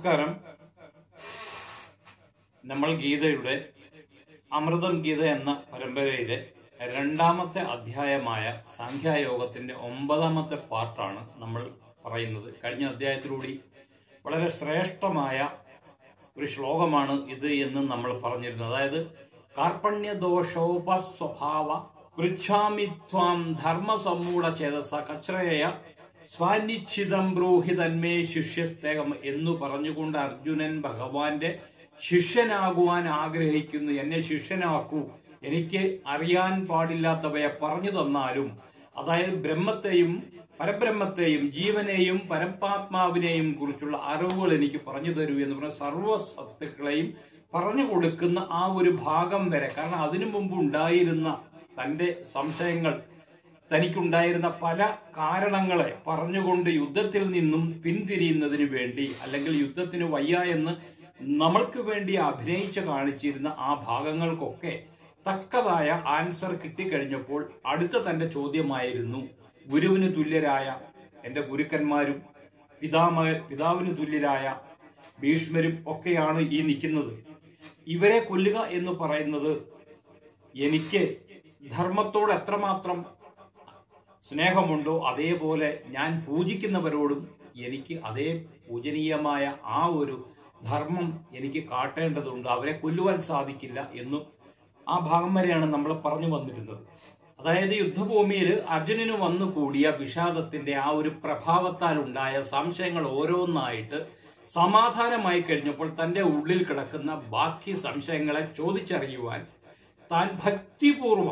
നമസ്കാരം നമ്മൾ ഗീതയുടെ അമൃതം ഗീത എന്ന പരമ്പരയിലെ രണ്ടാമത്തെ അധ്യായമായ സാഖ്യായോഗത്തിന്റെ ഒമ്പതാമത്തെ പാർട്ടാണ് നമ്മൾ പറയുന്നത് കഴിഞ്ഞ അധ്യായത്തിലൂടെ വളരെ ശ്രേഷ്ഠമായ ഒരു ശ്ലോകമാണ് ഇത് എന്ന് നമ്മൾ പറഞ്ഞിരുന്നത് അതായത് കാർപ്പണ്യദോഷോപസ്വഭാവ പൃച്ഛാമിത്വാം ധർമ്മസമ്മൂഢ ചേതസ കച്രയ സ്വാനിശ്ചിതം ബ്രൂഹി തന്മേ ശിഷ്യസ്തേകം എന്നു പറഞ്ഞുകൊണ്ട് അർജുനൻ ഭഗവാന്റെ ശിഷ്യനാകുവാൻ ആഗ്രഹിക്കുന്നു എന്നെ ശിഷ്യനാക്കൂ എനിക്ക് അറിയാൻ പാടില്ലാത്തവയെ പറഞ്ഞു തന്നാലും അതായത് ബ്രഹ്മത്തെയും പരബ്രഹ്മത്തെയും ജീവനെയും പരമാത്മാവിനെയും കുറിച്ചുള്ള അറിവുകൾ എനിക്ക് പറഞ്ഞു തരൂ എന്ന് പറഞ്ഞ സർവസത്തുക്കളെയും പറഞ്ഞു കൊടുക്കുന്ന ആ ഒരു ഭാഗം വരെ കാരണം അതിനു മുമ്പ് ഉണ്ടായിരുന്ന തന്റെ സംശയങ്ങൾ തനിക്കുണ്ടായിരുന്ന പല കാരണങ്ങളെ പറഞ്ഞുകൊണ്ട് യുദ്ധത്തിൽ നിന്നും പിന്തിരിയുന്നതിന് വേണ്ടി അല്ലെങ്കിൽ യുദ്ധത്തിന് വയ്യ എന്ന് നമ്മൾക്ക് വേണ്ടി അഭിനയിച്ച് കാണിച്ചിരുന്ന ആ ഭാഗങ്ങൾക്കൊക്കെ തക്കതായ ആൻസർ കിട്ടിക്കഴിഞ്ഞപ്പോൾ അടുത്ത തന്റെ ചോദ്യമായിരുന്നു ഗുരുവിന് തുല്യരായ എന്റെ ഗുരുക്കന്മാരും പിതാമ പിതാവിന് തുല്യരായ ഭീഷ്മരും ഒക്കെയാണ് ഈ നിൽക്കുന്നത് ഇവരെ കൊല്ലുക എന്ന് പറയുന്നത് എനിക്ക് ധർമ്മത്തോട് എത്രമാത്രം സ്നേഹമുണ്ടോ അതേപോലെ ഞാൻ പൂജിക്കുന്നവരോടും എനിക്ക് അതേ പൂജനീയമായ ആ ഒരു ധർമ്മം എനിക്ക് കാട്ടേണ്ടതുണ്ട് അവരെ കൊല്ലുവാൻ സാധിക്കില്ല എന്നും ആ ഭാഗം വരെയാണ് നമ്മൾ പറഞ്ഞു വന്നിരുന്നത് അതായത് യുദ്ധഭൂമിയിൽ അർജുനന് വന്നു കൂടിയ വിഷാദത്തിന്റെ ആ ഒരു പ്രഭാവത്താൽ ഉണ്ടായ സംശയങ്ങൾ ഓരോന്നായിട്ട് സമാധാനമായി കഴിഞ്ഞപ്പോൾ തന്റെ ഉള്ളിൽ കിടക്കുന്ന ബാക്കി സംശയങ്ങളെ ചോദിച്ചറിയുവാൻ താൻ ഭക്തിപൂർവം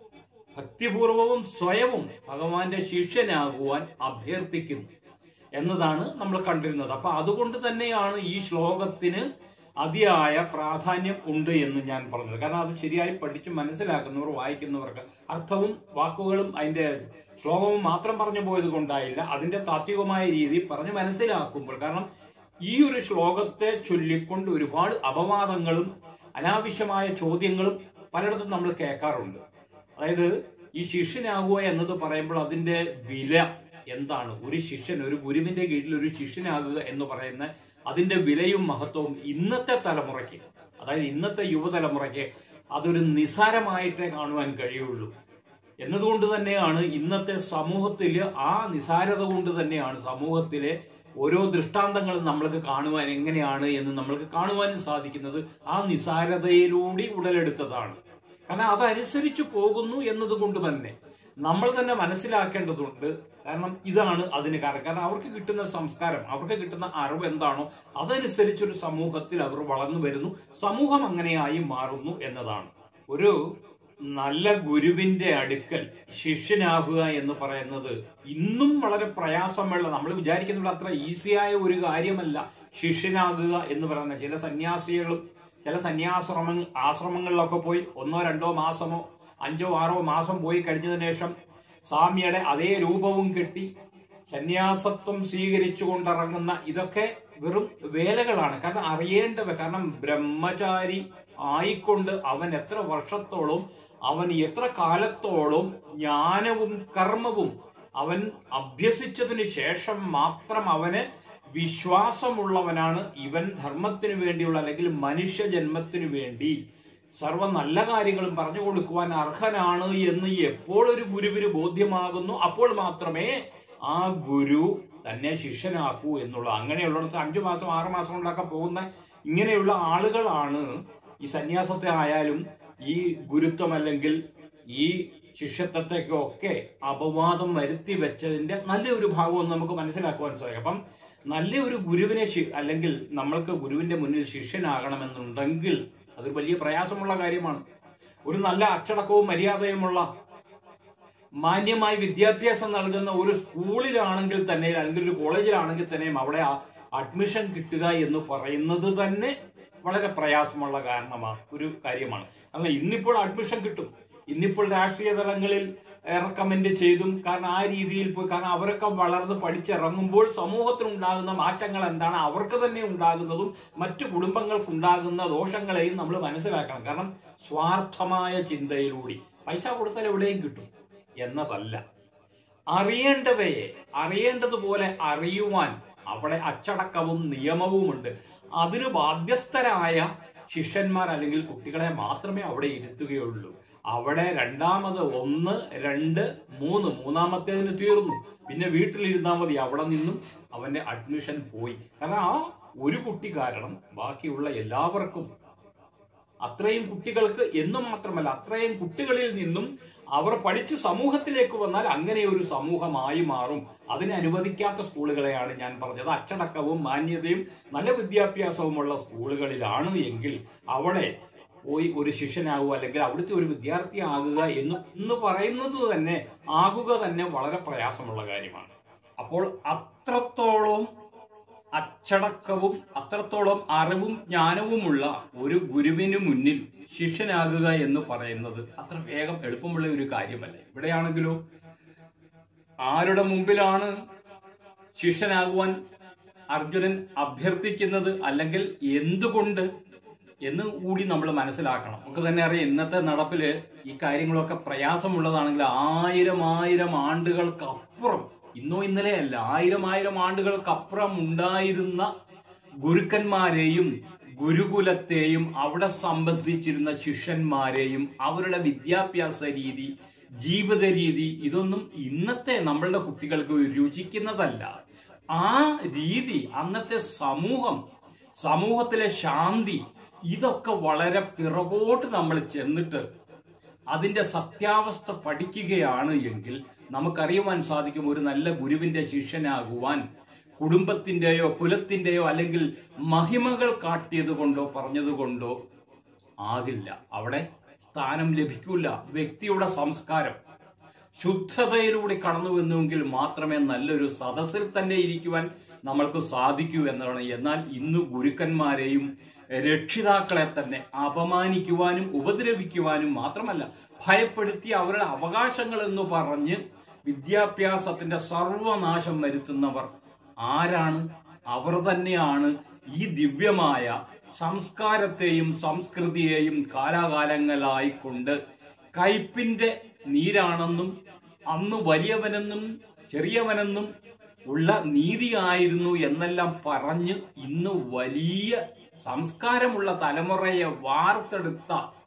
ഭക്തിപൂർവവും സ്വയവും ഭഗവാന്റെ ശിഷ്യനാകുവാൻ അഭ്യർത്ഥിക്കുന്നു എന്നതാണ് നമ്മൾ കണ്ടിരുന്നത് അപ്പൊ അതുകൊണ്ട് തന്നെയാണ് ഈ ശ്ലോകത്തിന് അതിയായ പ്രാധാന്യം ഉണ്ട് എന്ന് ഞാൻ പറഞ്ഞത് കാരണം അത് ശരിയായി പഠിച്ച് മനസ്സിലാക്കുന്നവർ വായിക്കുന്നവർക്ക് അർത്ഥവും വാക്കുകളും അതിന്റെ ശ്ലോകവും മാത്രം പറഞ്ഞു പോയത് കൊണ്ടായില്ല അതിന്റെ താത്വികമായ രീതി പറഞ്ഞ് മനസ്സിലാക്കുമ്പോൾ കാരണം ഈ ഒരു ശ്ലോകത്തെ ചൊല്ലിക്കൊണ്ട് ഒരുപാട് അപവാദങ്ങളും അനാവശ്യമായ ചോദ്യങ്ങളും പലയിടത്തും നമ്മൾ കേൾക്കാറുണ്ട് അതായത് ഈ ശിഷ്യനാകുക എന്നത് പറയുമ്പോൾ അതിന്റെ വില എന്താണ് ഒരു ശിഷ്യൻ ഒരു ഗുരുവിന്റെ കീഴിൽ ഒരു ശിഷ്യനാകുക എന്ന് പറയുന്ന അതിന്റെ വിലയും മഹത്വവും ഇന്നത്തെ തലമുറയ്ക്ക് അതായത് ഇന്നത്തെ യുവതലമുറയ്ക്ക് അതൊരു നിസാരമായിട്ടേ കാണുവാൻ കഴിയുള്ളൂ എന്നതുകൊണ്ട് തന്നെയാണ് ഇന്നത്തെ സമൂഹത്തിൽ ആ നിസാരത കൊണ്ട് തന്നെയാണ് സമൂഹത്തിലെ ഓരോ ദൃഷ്ടാന്തങ്ങളും നമ്മൾക്ക് കാണുവാൻ എങ്ങനെയാണ് എന്ന് നമ്മൾക്ക് കാണുവാനും സാധിക്കുന്നത് ആ നിസാരതയിലൂടെ ഉടലെടുത്തതാണ് കാരണം അതനുസരിച്ച് പോകുന്നു എന്നതുകൊണ്ട് തന്നെ നമ്മൾ തന്നെ മനസ്സിലാക്കേണ്ടതുണ്ട് കാരണം ഇതാണ് അതിന് കാരണം കാരണം അവർക്ക് കിട്ടുന്ന സംസ്കാരം അവർക്ക് കിട്ടുന്ന അറിവ് എന്താണോ അതനുസരിച്ചൊരു സമൂഹത്തിൽ അവർ വളർന്നു വരുന്നു സമൂഹം അങ്ങനെയായി മാറുന്നു എന്നതാണ് ഒരു നല്ല ഗുരുവിന്റെ അടുക്കൽ ശിഷ്യനാകുക എന്ന് പറയുന്നത് ഇന്നും വളരെ പ്രയാസമുള്ള നമ്മൾ വിചാരിക്കുന്ന അത്ര ഈസിയായ ഒരു കാര്യമല്ല ശിഷ്യനാകുക എന്ന് പറയുന്ന ചില സന്യാസികളും ചില സന്യാശ്രമ ആശ്രമങ്ങളിലൊക്കെ പോയി ഒന്നോ രണ്ടോ മാസമോ അഞ്ചോ ആറോ മാസം പോയി കഴിഞ്ഞതിന് ശേഷം സ്വാമിയുടെ അതേ രൂപവും കെട്ടി സന്യാസത്വം സ്വീകരിച്ചു കൊണ്ടിറങ്ങുന്ന ഇതൊക്കെ വെറും വേലകളാണ് കാരണം അറിയേണ്ടവ കാരണം ബ്രഹ്മചാരി ആയിക്കൊണ്ട് അവൻ എത്ര വർഷത്തോളം അവൻ എത്ര കാലത്തോളം ജ്ഞാനവും കർമ്മവും അവൻ അഭ്യസിച്ചതിന് ശേഷം മാത്രം അവന് വിശ്വാസമുള്ളവനാണ് ഇവൻ ധർമ്മത്തിനു വേണ്ടിയുള്ള അല്ലെങ്കിൽ മനുഷ്യ ജന്മത്തിനു വേണ്ടി സർവ്വ നല്ല കാര്യങ്ങളും പറഞ്ഞു കൊടുക്കുവാൻ അർഹനാണ് എന്ന് എപ്പോൾ ഒരു ഗുരുവിന് ബോധ്യമാകുന്നു അപ്പോൾ മാത്രമേ ആ ഗുരു തന്നെ ശിഷ്യനാക്കൂ എന്നുള്ള അങ്ങനെയുള്ളിടത്ത് അഞ്ചു മാസം ആറു മാസം കൊണ്ടൊക്കെ പോകുന്ന ഇങ്ങനെയുള്ള ആളുകളാണ് ഈ സന്യാസത്തെ ആയാലും ഈ ഗുരുത്വം അല്ലെങ്കിൽ ഈ ശിഷ്യത്വത്തെയൊക്കെ അപവാദം വരുത്തി വെച്ചതിന്റെ നല്ലൊരു ഭാഗം നമുക്ക് മനസ്സിലാക്കുവാൻ സാധിക്കും അപ്പം നല്ല ഒരു ഗുരുവിനെ അല്ലെങ്കിൽ നമ്മൾക്ക് ഗുരുവിന്റെ മുന്നിൽ ശിഷ്യനാകണമെന്നുണ്ടെങ്കിൽ അതൊരു വലിയ പ്രയാസമുള്ള കാര്യമാണ് ഒരു നല്ല അച്ചടക്കവും മര്യാദയുമുള്ള മാന്യമായി വിദ്യാഭ്യാസം നൽകുന്ന ഒരു സ്കൂളിലാണെങ്കിൽ തന്നെ അല്ലെങ്കിൽ ഒരു കോളേജിലാണെങ്കിൽ തന്നെയും അവിടെ അഡ്മിഷൻ കിട്ടുക എന്ന് പറയുന്നത് തന്നെ വളരെ പ്രയാസമുള്ള കാരണമാണ് ഒരു കാര്യമാണ് കാരണം ഇന്നിപ്പോൾ അഡ്മിഷൻ കിട്ടും ഇന്നിപ്പോൾ രാഷ്ട്രീയ തലങ്ങളിൽ റെക്കമെൻഡ് ചെയ്തും കാരണം ആ രീതിയിൽ പോയി കാരണം അവരൊക്കെ വളർന്ന് പഠിച്ചിറങ്ങുമ്പോൾ സമൂഹത്തിനുണ്ടാകുന്ന മാറ്റങ്ങൾ എന്താണ് അവർക്ക് തന്നെ ഉണ്ടാകുന്നതും മറ്റു കുടുംബങ്ങൾക്ക് ഉണ്ടാകുന്ന ദോഷങ്ങളെയും നമ്മൾ മനസ്സിലാക്കണം കാരണം സ്വാർത്ഥമായ ചിന്തയിലൂടെ പൈസ കൊടുത്താൽ എവിടെയും കിട്ടും എന്നതല്ല അറിയേണ്ടവയെ അറിയേണ്ടതുപോലെ അറിയുവാൻ അവിടെ അച്ചടക്കവും നിയമവുമുണ്ട് അതിന് ബാധ്യസ്ഥരായ ശിഷ്യന്മാർ അല്ലെങ്കിൽ കുട്ടികളെ മാത്രമേ അവിടെ ഇരുത്തുകയുള്ളൂ അവിടെ രണ്ടാമത് ഒന്ന് രണ്ട് മൂന്ന് മൂന്നാമത്തേതിന് തീർന്നു പിന്നെ വീട്ടിലിരുന്നാൽ മതി അവിടെ നിന്നും അവന്റെ അഡ്മിഷൻ പോയി കാരണം ആ ഒരു കുട്ടി കാരണം ബാക്കിയുള്ള എല്ലാവർക്കും അത്രയും കുട്ടികൾക്ക് എന്ന് മാത്രമല്ല അത്രയും കുട്ടികളിൽ നിന്നും അവർ പഠിച്ച് സമൂഹത്തിലേക്ക് വന്നാൽ അങ്ങനെ ഒരു സമൂഹമായി മാറും അതിനെ അനുവദിക്കാത്ത സ്കൂളുകളെയാണ് ഞാൻ പറഞ്ഞത് അച്ചടക്കവും മാന്യതയും നല്ല വിദ്യാഭ്യാസവുമുള്ള സ്കൂളുകളിലാണ് എങ്കിൽ അവിടെ പോയി ഒരു ശിഷ്യനാകുക അല്ലെങ്കിൽ അവിടുത്തെ ഒരു വിദ്യാർത്ഥി ആകുക എന്ന് എന്ന് പറയുന്നത് തന്നെ ആകുക തന്നെ വളരെ പ്രയാസമുള്ള കാര്യമാണ് അപ്പോൾ അത്രത്തോളം അച്ചടക്കവും അത്രത്തോളം അറിവും ജ്ഞാനവുമുള്ള ഒരു ഗുരുവിന് മുന്നിൽ ശിഷ്യനാകുക എന്ന് പറയുന്നത് അത്ര വേഗം എളുപ്പമുള്ള ഒരു കാര്യമല്ല ഇവിടെയാണെങ്കിലോ ആരുടെ മുമ്പിലാണ് ശിഷ്യനാകുവാൻ അർജുനൻ അഭ്യർത്ഥിക്കുന്നത് അല്ലെങ്കിൽ എന്തുകൊണ്ട് എന്ന് കൂടി നമ്മൾ മനസ്സിലാക്കണം നമുക്ക് തന്നെ അറിയാം ഇന്നത്തെ നടപ്പില് ഈ കാര്യങ്ങളൊക്കെ പ്രയാസമുള്ളതാണെങ്കിൽ ആയിരം ആയിരം ആണ്ടുകൾക്കപ്പുറം ഇന്നോ ഇന്നലെയല്ല ആയിരം ആയിരം ആണ്ടുകൾക്കപ്പുറം ഉണ്ടായിരുന്ന ഗുരുക്കന്മാരെയും ഗുരുകുലത്തെയും അവിടെ സംബന്ധിച്ചിരുന്ന ശിഷ്യന്മാരെയും അവരുടെ വിദ്യാഭ്യാസ രീതി ജീവിത രീതി ഇതൊന്നും ഇന്നത്തെ നമ്മളുടെ കുട്ടികൾക്ക് രുചിക്കുന്നതല്ല ആ രീതി അന്നത്തെ സമൂഹം സമൂഹത്തിലെ ശാന്തി ഇതൊക്കെ വളരെ പിറകോട്ട് നമ്മൾ ചെന്നിട്ട് അതിന്റെ സത്യാവസ്ഥ പഠിക്കുകയാണ് എങ്കിൽ നമുക്കറിയുവാൻ സാധിക്കും ഒരു നല്ല ഗുരുവിന്റെ ശിഷ്യനാകുവാൻ കുടുംബത്തിന്റെയോ കുലത്തിന്റെയോ അല്ലെങ്കിൽ മഹിമകൾ കാട്ടിയത് കൊണ്ടോ പറഞ്ഞതുകൊണ്ടോ ആകില്ല അവിടെ സ്ഥാനം ലഭിക്കില്ല വ്യക്തിയുടെ സംസ്കാരം ശുദ്ധതയിലൂടെ കടന്നുവെന്നുവെങ്കിൽ മാത്രമേ നല്ലൊരു സദസ്സിൽ തന്നെ ഇരിക്കുവാൻ നമ്മൾക്ക് സാധിക്കൂ എന്നതാണ് എന്നാൽ ഇന്ന് ഗുരുക്കന്മാരെയും രക്ഷിതാക്കളെ തന്നെ അപമാനിക്കുവാനും ഉപദ്രവിക്കുവാനും മാത്രമല്ല ഭയപ്പെടുത്തി അവരുടെ അവകാശങ്ങൾ എന്ന് പറഞ്ഞ് വിദ്യാഭ്യാസത്തിന്റെ സർവനാശം വരുത്തുന്നവർ ആരാണ് അവർ തന്നെയാണ് ഈ ദിവ്യമായ സംസ്കാരത്തെയും സംസ്കൃതിയെയും കാലാകാലങ്ങളായി കൊണ്ട് കയ്പിന്റെ നീരാണെന്നും അന്ന് വലിയവനെന്നും ചെറിയവനെന്നും ഉള്ള നീതിയായിരുന്നു എന്നെല്ലാം പറഞ്ഞ് ഇന്ന് വലിയ സംസ്കാരമുള്ള തലമുറയെ വാർത്തെടുത്ത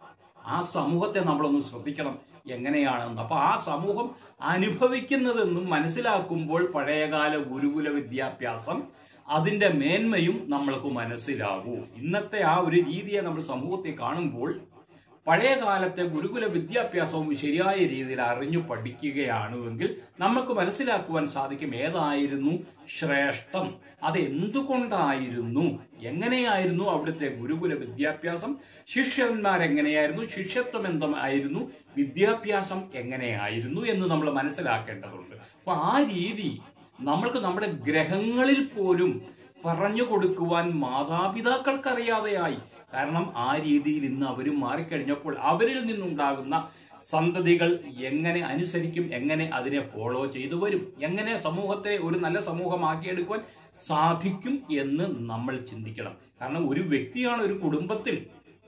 ആ സമൂഹത്തെ നമ്മളൊന്ന് ശ്രദ്ധിക്കണം എങ്ങനെയാണെന്ന് അപ്പൊ ആ സമൂഹം അനുഭവിക്കുന്നതെന്നും മനസ്സിലാക്കുമ്പോൾ പഴയകാല ഗുരുകുല വിദ്യാഭ്യാസം അതിന്റെ മേന്മയും നമ്മൾക്ക് മനസ്സിലാകൂ ഇന്നത്തെ ആ ഒരു രീതിയെ നമ്മൾ സമൂഹത്തെ കാണുമ്പോൾ പഴയ കാലത്തെ ഗുരുകുല വിദ്യാഭ്യാസവും ശരിയായ രീതിയിൽ അറിഞ്ഞു പഠിക്കുകയാണെങ്കിൽ നമുക്ക് മനസ്സിലാക്കുവാൻ സാധിക്കും ഏതായിരുന്നു ശ്രേഷ്ഠം അത് എന്തുകൊണ്ടായിരുന്നു എങ്ങനെയായിരുന്നു അവിടുത്തെ ഗുരുകുല വിദ്യാഭ്യാസം ശിഷ്യന്മാർ എങ്ങനെയായിരുന്നു ശിഷ്യത്വം എന്തായിരുന്നു വിദ്യാഭ്യാസം എങ്ങനെയായിരുന്നു എന്ന് നമ്മൾ മനസ്സിലാക്കേണ്ടതുണ്ട് അപ്പൊ ആ രീതി നമ്മൾക്ക് നമ്മുടെ ഗ്രഹങ്ങളിൽ പോലും പറഞ്ഞു കൊടുക്കുവാൻ മാതാപിതാക്കൾക്കറിയാതെയായി കാരണം ആ രീതിയിൽ ഇന്ന് അവർ മാറിക്കഴിഞ്ഞപ്പോൾ അവരിൽ നിന്നുണ്ടാകുന്ന സന്തതികൾ എങ്ങനെ അനുസരിക്കും എങ്ങനെ അതിനെ ഫോളോ ചെയ്തു വരും എങ്ങനെ സമൂഹത്തെ ഒരു നല്ല സമൂഹമാക്കിയെടുക്കുവാൻ സാധിക്കും എന്ന് നമ്മൾ ചിന്തിക്കണം കാരണം ഒരു വ്യക്തിയാണ് ഒരു കുടുംബത്തിൽ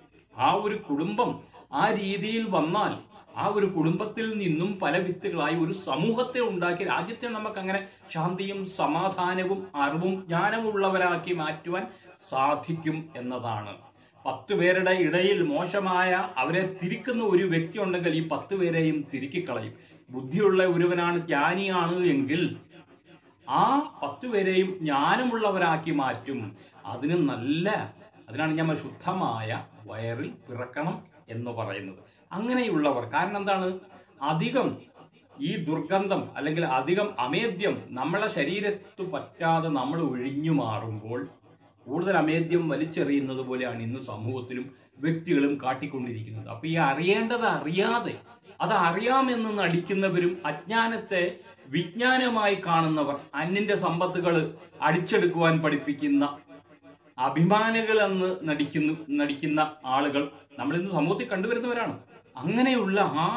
ആ ഒരു കുടുംബം ആ രീതിയിൽ വന്നാൽ ആ ഒരു കുടുംബത്തിൽ നിന്നും പല വിത്തുകളായി ഒരു സമൂഹത്തെ ഉണ്ടാക്കി രാജ്യത്തെ നമുക്ക് അങ്ങനെ ശാന്തിയും സമാധാനവും അറിവും ജ്ഞാനമുള്ളവരാക്കി മാറ്റുവാൻ സാധിക്കും എന്നതാണ് പത്ത് പേരുടെ ഇടയിൽ മോശമായ അവരെ തിരിക്കുന്ന ഒരു വ്യക്തി ഉണ്ടെങ്കിൽ ഈ പത്ത് പേരെയും തിരുക്കിക്കളയും ബുദ്ധിയുള്ള ഒരുവനാണ് ജ്ഞാനിയാണ് എങ്കിൽ ആ പത്ത് പേരെയും ജ്ഞാനമുള്ളവരാക്കി മാറ്റും അതിന് നല്ല അതിനാണ് ഞാൻ ശുദ്ധമായ വയറിൽ പിറക്കണം എന്ന് പറയുന്നത് അങ്ങനെയുള്ളവർ കാരണം എന്താണ് അധികം ഈ ദുർഗന്ധം അല്ലെങ്കിൽ അധികം അമേദ്യം നമ്മളെ ശരീരത്ത് പറ്റാതെ നമ്മൾ ഒഴിഞ്ഞു മാറുമ്പോൾ കൂടുതൽ അമേദ്യം വലിച്ചെറിയുന്നത് പോലെയാണ് ഇന്ന് സമൂഹത്തിലും വ്യക്തികളും കാട്ടിക്കൊണ്ടിരിക്കുന്നത് അപ്പൊ ഈ അറിയേണ്ടത് അറിയാതെ അത് അറിയാമെന്ന് നടിക്കുന്നവരും അജ്ഞാനത്തെ വിജ്ഞാനമായി കാണുന്നവർ അന്യന്റെ സമ്പത്തുകൾ അടിച്ചെടുക്കുവാൻ പഠിപ്പിക്കുന്ന അഭിമാനികൾ എന്ന് നടിക്കുന്നു നടിക്കുന്ന ആളുകൾ നമ്മൾ ഇന്ന് സമൂഹത്തിൽ കണ്ടുവരുന്നവരാണ് അങ്ങനെയുള്ള ആ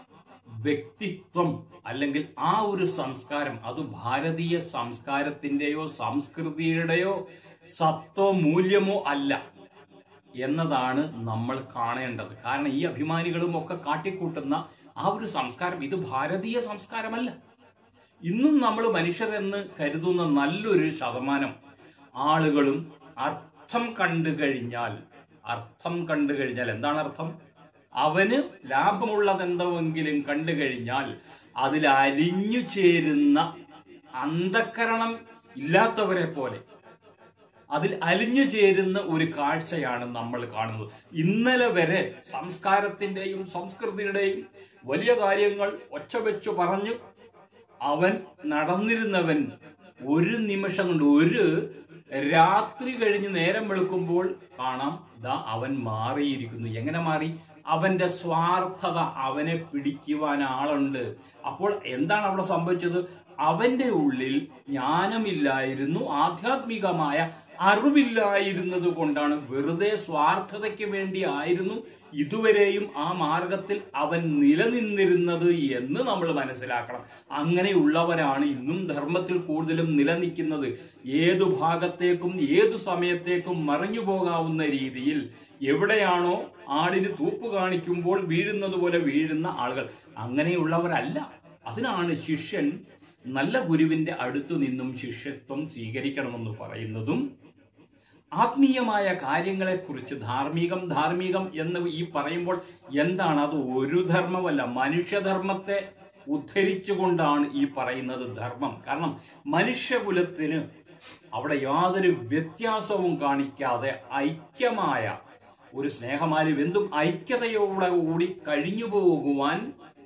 വ്യക്തിത്വം അല്ലെങ്കിൽ ആ ഒരു സംസ്കാരം അത് ഭാരതീയ സംസ്കാരത്തിന്റെയോ സംസ്കൃതിയുടെയോ സത്തോ മൂല്യമോ അല്ല എന്നതാണ് നമ്മൾ കാണേണ്ടത് കാരണം ഈ അഭിമാനികളും ഒക്കെ കാട്ടിക്കൂട്ടുന്ന ആ ഒരു സംസ്കാരം ഇത് ഭാരതീയ സംസ്കാരമല്ല ഇന്നും നമ്മൾ മനുഷ്യരെന്ന് കരുതുന്ന നല്ലൊരു ശതമാനം ആളുകളും അർത്ഥം കണ്ടു കഴിഞ്ഞാൽ അർത്ഥം കണ്ടു കഴിഞ്ഞാൽ എന്താണ് അർത്ഥം അവന് ലാഭമുള്ളതെന്തെങ്കിലും കണ്ടു കഴിഞ്ഞാൽ അതിൽ അലിഞ്ഞു ചേരുന്ന അന്ധക്കരണം ഇല്ലാത്തവരെ പോലെ അതിൽ അലിഞ്ഞു ചേരുന്ന ഒരു കാഴ്ചയാണ് നമ്മൾ കാണുന്നത് ഇന്നലെ വരെ സംസ്കാരത്തിന്റെയും സംസ്കൃതിയുടെയും വലിയ കാര്യങ്ങൾ ഒച്ച വെച്ചു പറഞ്ഞു അവൻ നടന്നിരുന്നവൻ ഒരു നിമിഷം കൊണ്ട് ഒരു രാത്രി കഴിഞ്ഞ് നേരം വെളുക്കുമ്പോൾ കാണാം ഇതാ അവൻ മാറിയിരിക്കുന്നു എങ്ങനെ മാറി അവന്റെ സ്വാർത്ഥത അവനെ പിടിക്കുവാൻ ആളുണ്ട് അപ്പോൾ എന്താണ് അവിടെ സംഭവിച്ചത് അവന്റെ ഉള്ളിൽ ജ്ഞാനമില്ലായിരുന്നു ആധ്യാത്മികമായ അറിവില്ലായിരുന്നത് കൊണ്ടാണ് വെറുതെ സ്വാർത്ഥതയ്ക്ക് വേണ്ടി ആയിരുന്നു ഇതുവരെയും ആ മാർഗത്തിൽ അവൻ നിലനിന്നിരുന്നത് എന്ന് നമ്മൾ മനസ്സിലാക്കണം അങ്ങനെയുള്ളവരാണ് ഇന്നും ധർമ്മത്തിൽ കൂടുതലും നിലനിൽക്കുന്നത് ഏതു ഭാഗത്തേക്കും ഏതു സമയത്തേക്കും മറിഞ്ഞു പോകാവുന്ന രീതിയിൽ എവിടെയാണോ ആടിന് തൂപ്പ് കാണിക്കുമ്പോൾ വീഴുന്നത് പോലെ വീഴുന്ന ആളുകൾ അങ്ങനെയുള്ളവരല്ല അതിനാണ് ശിഷ്യൻ നല്ല ഗുരുവിന്റെ അടുത്തു നിന്നും ശിഷ്യത്വം സ്വീകരിക്കണമെന്ന് പറയുന്നതും ആത്മീയമായ കാര്യങ്ങളെക്കുറിച്ച് ധാർമ്മികം ധാർമ്മികം എന്ന് ഈ പറയുമ്പോൾ എന്താണ് അത് ഒരു ധർമ്മമല്ല മനുഷ്യധർമ്മത്തെ ഉദ്ധരിച്ചുകൊണ്ടാണ് ഈ പറയുന്നത് ധർമ്മം കാരണം മനുഷ്യകുലത്തിന് അവിടെ യാതൊരു വ്യത്യാസവും കാണിക്കാതെ ഐക്യമായ ഒരു സ്നേഹമാലും എന്തും ഐക്യതയോടെ കൂടി കഴിഞ്ഞു പോകുവാൻ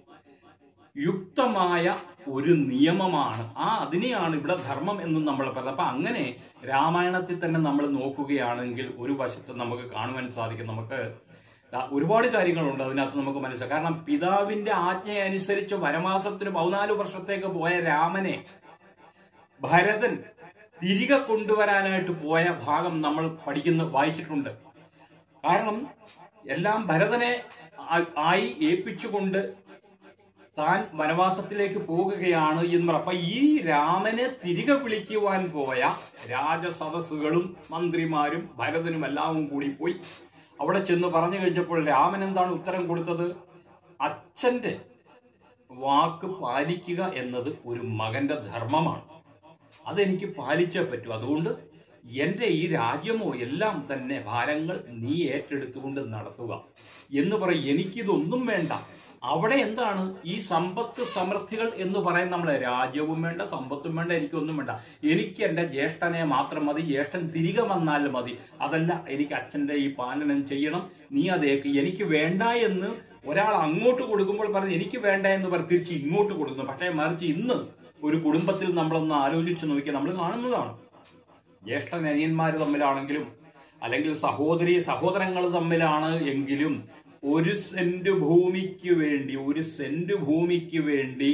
യുക്തമായ ഒരു നിയമമാണ് ആ അതിനെയാണ് ഇവിടെ ധർമ്മം എന്നും നമ്മൾ പറയുന്നത് അപ്പൊ അങ്ങനെ രാമായണത്തിൽ തന്നെ നമ്മൾ നോക്കുകയാണെങ്കിൽ ഒരു വശത്ത് നമുക്ക് കാണുവാൻ സാധിക്കും നമുക്ക് ദാ ഒരുപാട് കാര്യങ്ങളുണ്ട് അതിനകത്ത് നമുക്ക് മനസ്സിലാക്കാം കാരണം പിതാവിന്റെ ആജ്ഞ അനുസരിച്ച് വനവാസത്തിന് പതിനാല് വർഷത്തേക്ക് പോയ രാമനെ ഭരതൻ തിരികെ കൊണ്ടുവരാനായിട്ട് പോയ ഭാഗം നമ്മൾ പഠിക്കുന്ന വായിച്ചിട്ടുണ്ട് കാരണം എല്ലാം ഭരതനെ ആ- ആയി ഏൽപ്പിച്ചുകൊണ്ട് താൻ വനവാസത്തിലേക്ക് പോകുകയാണ് എന്ന് പറ അപ്പൊ ഈ രാമനെ തിരികെ വിളിക്കുവാൻ പോയ രാജസദസ്സുകളും മന്ത്രിമാരും ഭരതനും എല്ലാവും കൂടി പോയി അവിടെ ചെന്ന് പറഞ്ഞു കഴിഞ്ഞപ്പോൾ രാമൻ എന്താണ് ഉത്തരം കൊടുത്തത് അച്ഛന്റെ വാക്ക് പാലിക്കുക എന്നത് ഒരു മകന്റെ ധർമ്മമാണ് അതെനിക്ക് പാലിച്ചേ പറ്റൂ അതുകൊണ്ട് എന്റെ ഈ രാജ്യമോ എല്ലാം തന്നെ ഭാരങ്ങൾ നീ ഏറ്റെടുത്തുകൊണ്ട് നടത്തുക എന്ന് പറയും എനിക്കിതൊന്നും വേണ്ട അവിടെ എന്താണ് ഈ സമ്പത്ത് സമൃദ്ധികൾ എന്ന് പറയുന്ന നമ്മളെ രാജ്യവും വേണ്ട സമ്പത്തും വേണ്ട എനിക്കൊന്നും വേണ്ട എനിക്ക് എന്റെ ജ്യേഷ്ഠനെ മാത്രം മതി ജ്യേഷ്ഠൻ തിരികെ വന്നാൽ മതി അതല്ല എനിക്ക് അച്ഛന്റെ ഈ പാലനം ചെയ്യണം നീ അതേക്ക് എനിക്ക് വേണ്ട എന്ന് ഒരാൾ അങ്ങോട്ട് കൊടുക്കുമ്പോൾ പറഞ്ഞ് എനിക്ക് വേണ്ട എന്ന് പറഞ്ഞ് തിരിച്ച് ഇങ്ങോട്ട് കൊടുക്കുന്നു പക്ഷേ മറിച്ച് ഇന്ന് ഒരു കുടുംബത്തിൽ നമ്മളൊന്ന് ആലോചിച്ച് നോക്കിയാൽ നമ്മൾ കാണുന്നതാണ് ജ്യേഷ്ഠ അനിയന്മാർ തമ്മിലാണെങ്കിലും അല്ലെങ്കിൽ സഹോദരി സഹോദരങ്ങൾ തമ്മിലാണ് എങ്കിലും ഒരു സെന്റ് ഭൂമിക്ക് വേണ്ടി ഒരു സെന്റ് ഭൂമിക്ക് വേണ്ടി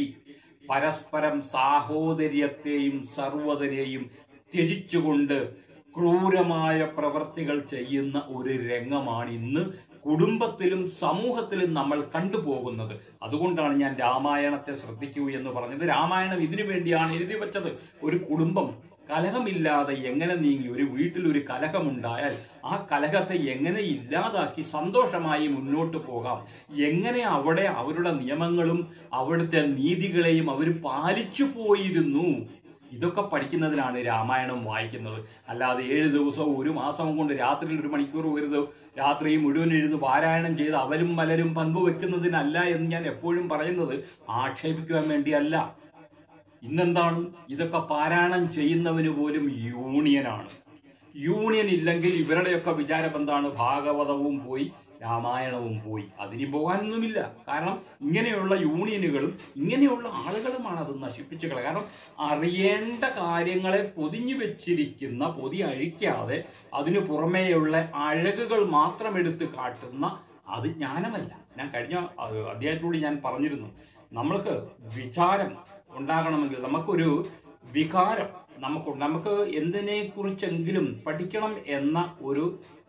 പരസ്പരം സാഹോദര്യത്തെയും സർവ്വതരെയും ത്യജിച്ചുകൊണ്ട് ക്രൂരമായ പ്രവർത്തികൾ ചെയ്യുന്ന ഒരു രംഗമാണ് ഇന്ന് കുടുംബത്തിലും സമൂഹത്തിലും നമ്മൾ കണ്ടുപോകുന്നത് അതുകൊണ്ടാണ് ഞാൻ രാമായണത്തെ ശ്രദ്ധിക്കൂ എന്ന് പറഞ്ഞത് രാമായണം ഇതിനു വേണ്ടിയാണ് എഴുതി വെച്ചത് ഒരു കുടുംബം കലഹമില്ലാതെ എങ്ങനെ നീങ്ങി ഒരു വീട്ടിൽ ഒരു കലഹമുണ്ടായാൽ ആ കലഹത്തെ എങ്ങനെ ഇല്ലാതാക്കി സന്തോഷമായി മുന്നോട്ട് പോകാം എങ്ങനെ അവിടെ അവരുടെ നിയമങ്ങളും അവിടുത്തെ നീതികളെയും അവർ പാലിച്ചു പോയിരുന്നു ഇതൊക്കെ പഠിക്കുന്നതിനാണ് രാമായണം വായിക്കുന്നത് അല്ലാതെ ഏഴ് ദിവസവും ഒരു മാസം കൊണ്ട് രാത്രിയിൽ ഒരു മണിക്കൂർ വരുത് രാത്രി മുഴുവൻ ഇരുന്ന് പാരായണം ചെയ്ത് അവരും മലരും പങ്കുവെക്കുന്നതിനല്ല എന്ന് ഞാൻ എപ്പോഴും പറയുന്നത് ആക്ഷേപിക്കുവാൻ വേണ്ടിയല്ല ഇന്നെന്താണ് ഇതൊക്കെ പാരായണം ചെയ്യുന്നവന് പോലും യൂണിയനാണ് യൂണിയൻ ഇല്ലെങ്കിൽ ഇവരുടെയൊക്കെ വിചാരം എന്താണ് ഭാഗവതവും പോയി രാമായണവും പോയി അതിന് പോകാനൊന്നുമില്ല കാരണം ഇങ്ങനെയുള്ള യൂണിയനുകളും ഇങ്ങനെയുള്ള ആളുകളുമാണ് അത് നശിപ്പിച്ചു കളയുക കാരണം അറിയേണ്ട കാര്യങ്ങളെ പൊതിഞ്ഞു വെച്ചിരിക്കുന്ന പൊതി അഴിക്കാതെ അതിനു പുറമേയുള്ള അഴകുകൾ മാത്രം എടുത്ത് കാട്ടുന്ന അത് ജ്ഞാനമല്ല ഞാൻ കഴിഞ്ഞ അഹ്, അധ്യായത്തിലൂടെ ഞാൻ പറഞ്ഞിരുന്നു നമ്മൾക്ക് വിചാരം ഉണ്ടാകണമെങ്കിൽ നമുക്കൊരു വികാരം നമുക്ക് നമുക്ക് എന്തിനെ കുറിച്ചെങ്കിലും പഠിക്കണം എന്ന ഒരു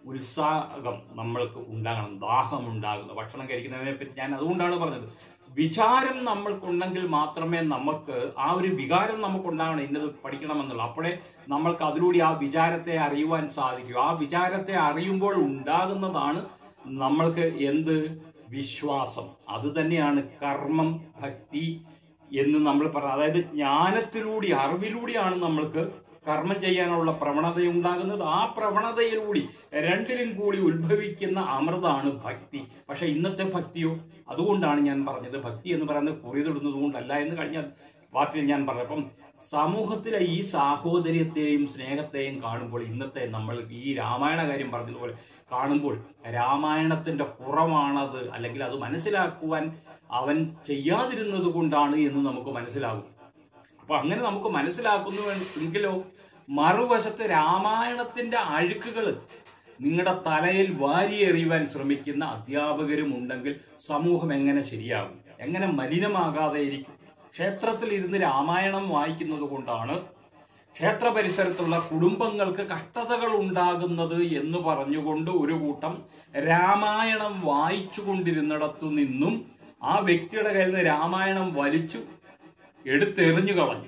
ഉത്സാഹം നമ്മൾക്ക് ഉണ്ടാകണം ദാഹം ഉണ്ടാകുന്നു ഭക്ഷണം കഴിക്കുന്നതിനെ പറ്റി ഞാൻ അതുകൊണ്ടാണ് പറഞ്ഞത് വിചാരം നമ്മൾക്കുണ്ടെങ്കിൽ മാത്രമേ നമുക്ക് ആ ഒരു വികാരം നമുക്കുണ്ടാകണം ഇന്നത് പഠിക്കണമെന്നുള്ളൂ അപ്പോഴേ നമ്മൾക്ക് അതിലൂടെ ആ വിചാരത്തെ അറിയുവാൻ സാധിക്കൂ ആ വിചാരത്തെ അറിയുമ്പോൾ ഉണ്ടാകുന്നതാണ് നമ്മൾക്ക് എന്ത് വിശ്വാസം അത് തന്നെയാണ് കർമ്മം ഭക്തി എന്ന് നമ്മൾ പറ അതായത് ജ്ഞാനത്തിലൂടെ അറിവിലൂടെയാണ് നമ്മൾക്ക് കർമ്മം ചെയ്യാനുള്ള പ്രവണത ഉണ്ടാകുന്നത് ആ പ്രവണതയിലൂടെ രണ്ടിലും കൂടി ഉത്ഭവിക്കുന്ന അമൃതാണ് ഭക്തി പക്ഷെ ഇന്നത്തെ ഭക്തിയോ അതുകൊണ്ടാണ് ഞാൻ പറഞ്ഞത് ഭക്തി എന്ന് പറയുന്നത് കുറിതൊടുന്നത് കൊണ്ടല്ല എന്ന് കഴിഞ്ഞ വാക്കിൽ ഞാൻ പറഞ്ഞു അപ്പം സമൂഹത്തിലെ ഈ സാഹോദര്യത്തെയും സ്നേഹത്തെയും കാണുമ്പോൾ ഇന്നത്തെ നമ്മൾ ഈ രാമായണ കാര്യം പറഞ്ഞതുപോലെ കാണുമ്പോൾ രാമായണത്തിന്റെ കുറവാണത് അല്ലെങ്കിൽ അത് മനസ്സിലാക്കുവാൻ അവൻ ചെയ്യാതിരുന്നത് കൊണ്ടാണ് എന്ന് നമുക്ക് മനസ്സിലാകും അപ്പൊ അങ്ങനെ നമുക്ക് മനസ്സിലാക്കുന്നു എങ്കിലോ മറുവശത്ത് രാമായണത്തിന്റെ അഴുക്കുകൾ നിങ്ങളുടെ തലയിൽ വാരിയെറിയുവാൻ ശ്രമിക്കുന്ന അധ്യാപകരും ഉണ്ടെങ്കിൽ സമൂഹം എങ്ങനെ ശരിയാകും എങ്ങനെ മലിനമാകാതെ ഇരിക്കും ക്ഷേത്രത്തിൽ ഇരുന്ന് രാമായണം വായിക്കുന്നത് കൊണ്ടാണ് ക്ഷേത്ര പരിസരത്തുള്ള കുടുംബങ്ങൾക്ക് കഷ്ടതകൾ ഉണ്ടാകുന്നത് എന്ന് പറഞ്ഞുകൊണ്ട് ഒരു കൂട്ടം രാമായണം വായിച്ചു കൊണ്ടിരുന്നിടത്തു നിന്നും ആ വ്യക്തിയുടെ കയ്യിൽ നിന്ന് രാമായണം വലിച്ചു എടുത്തെറിഞ്ഞു കളഞ്ഞു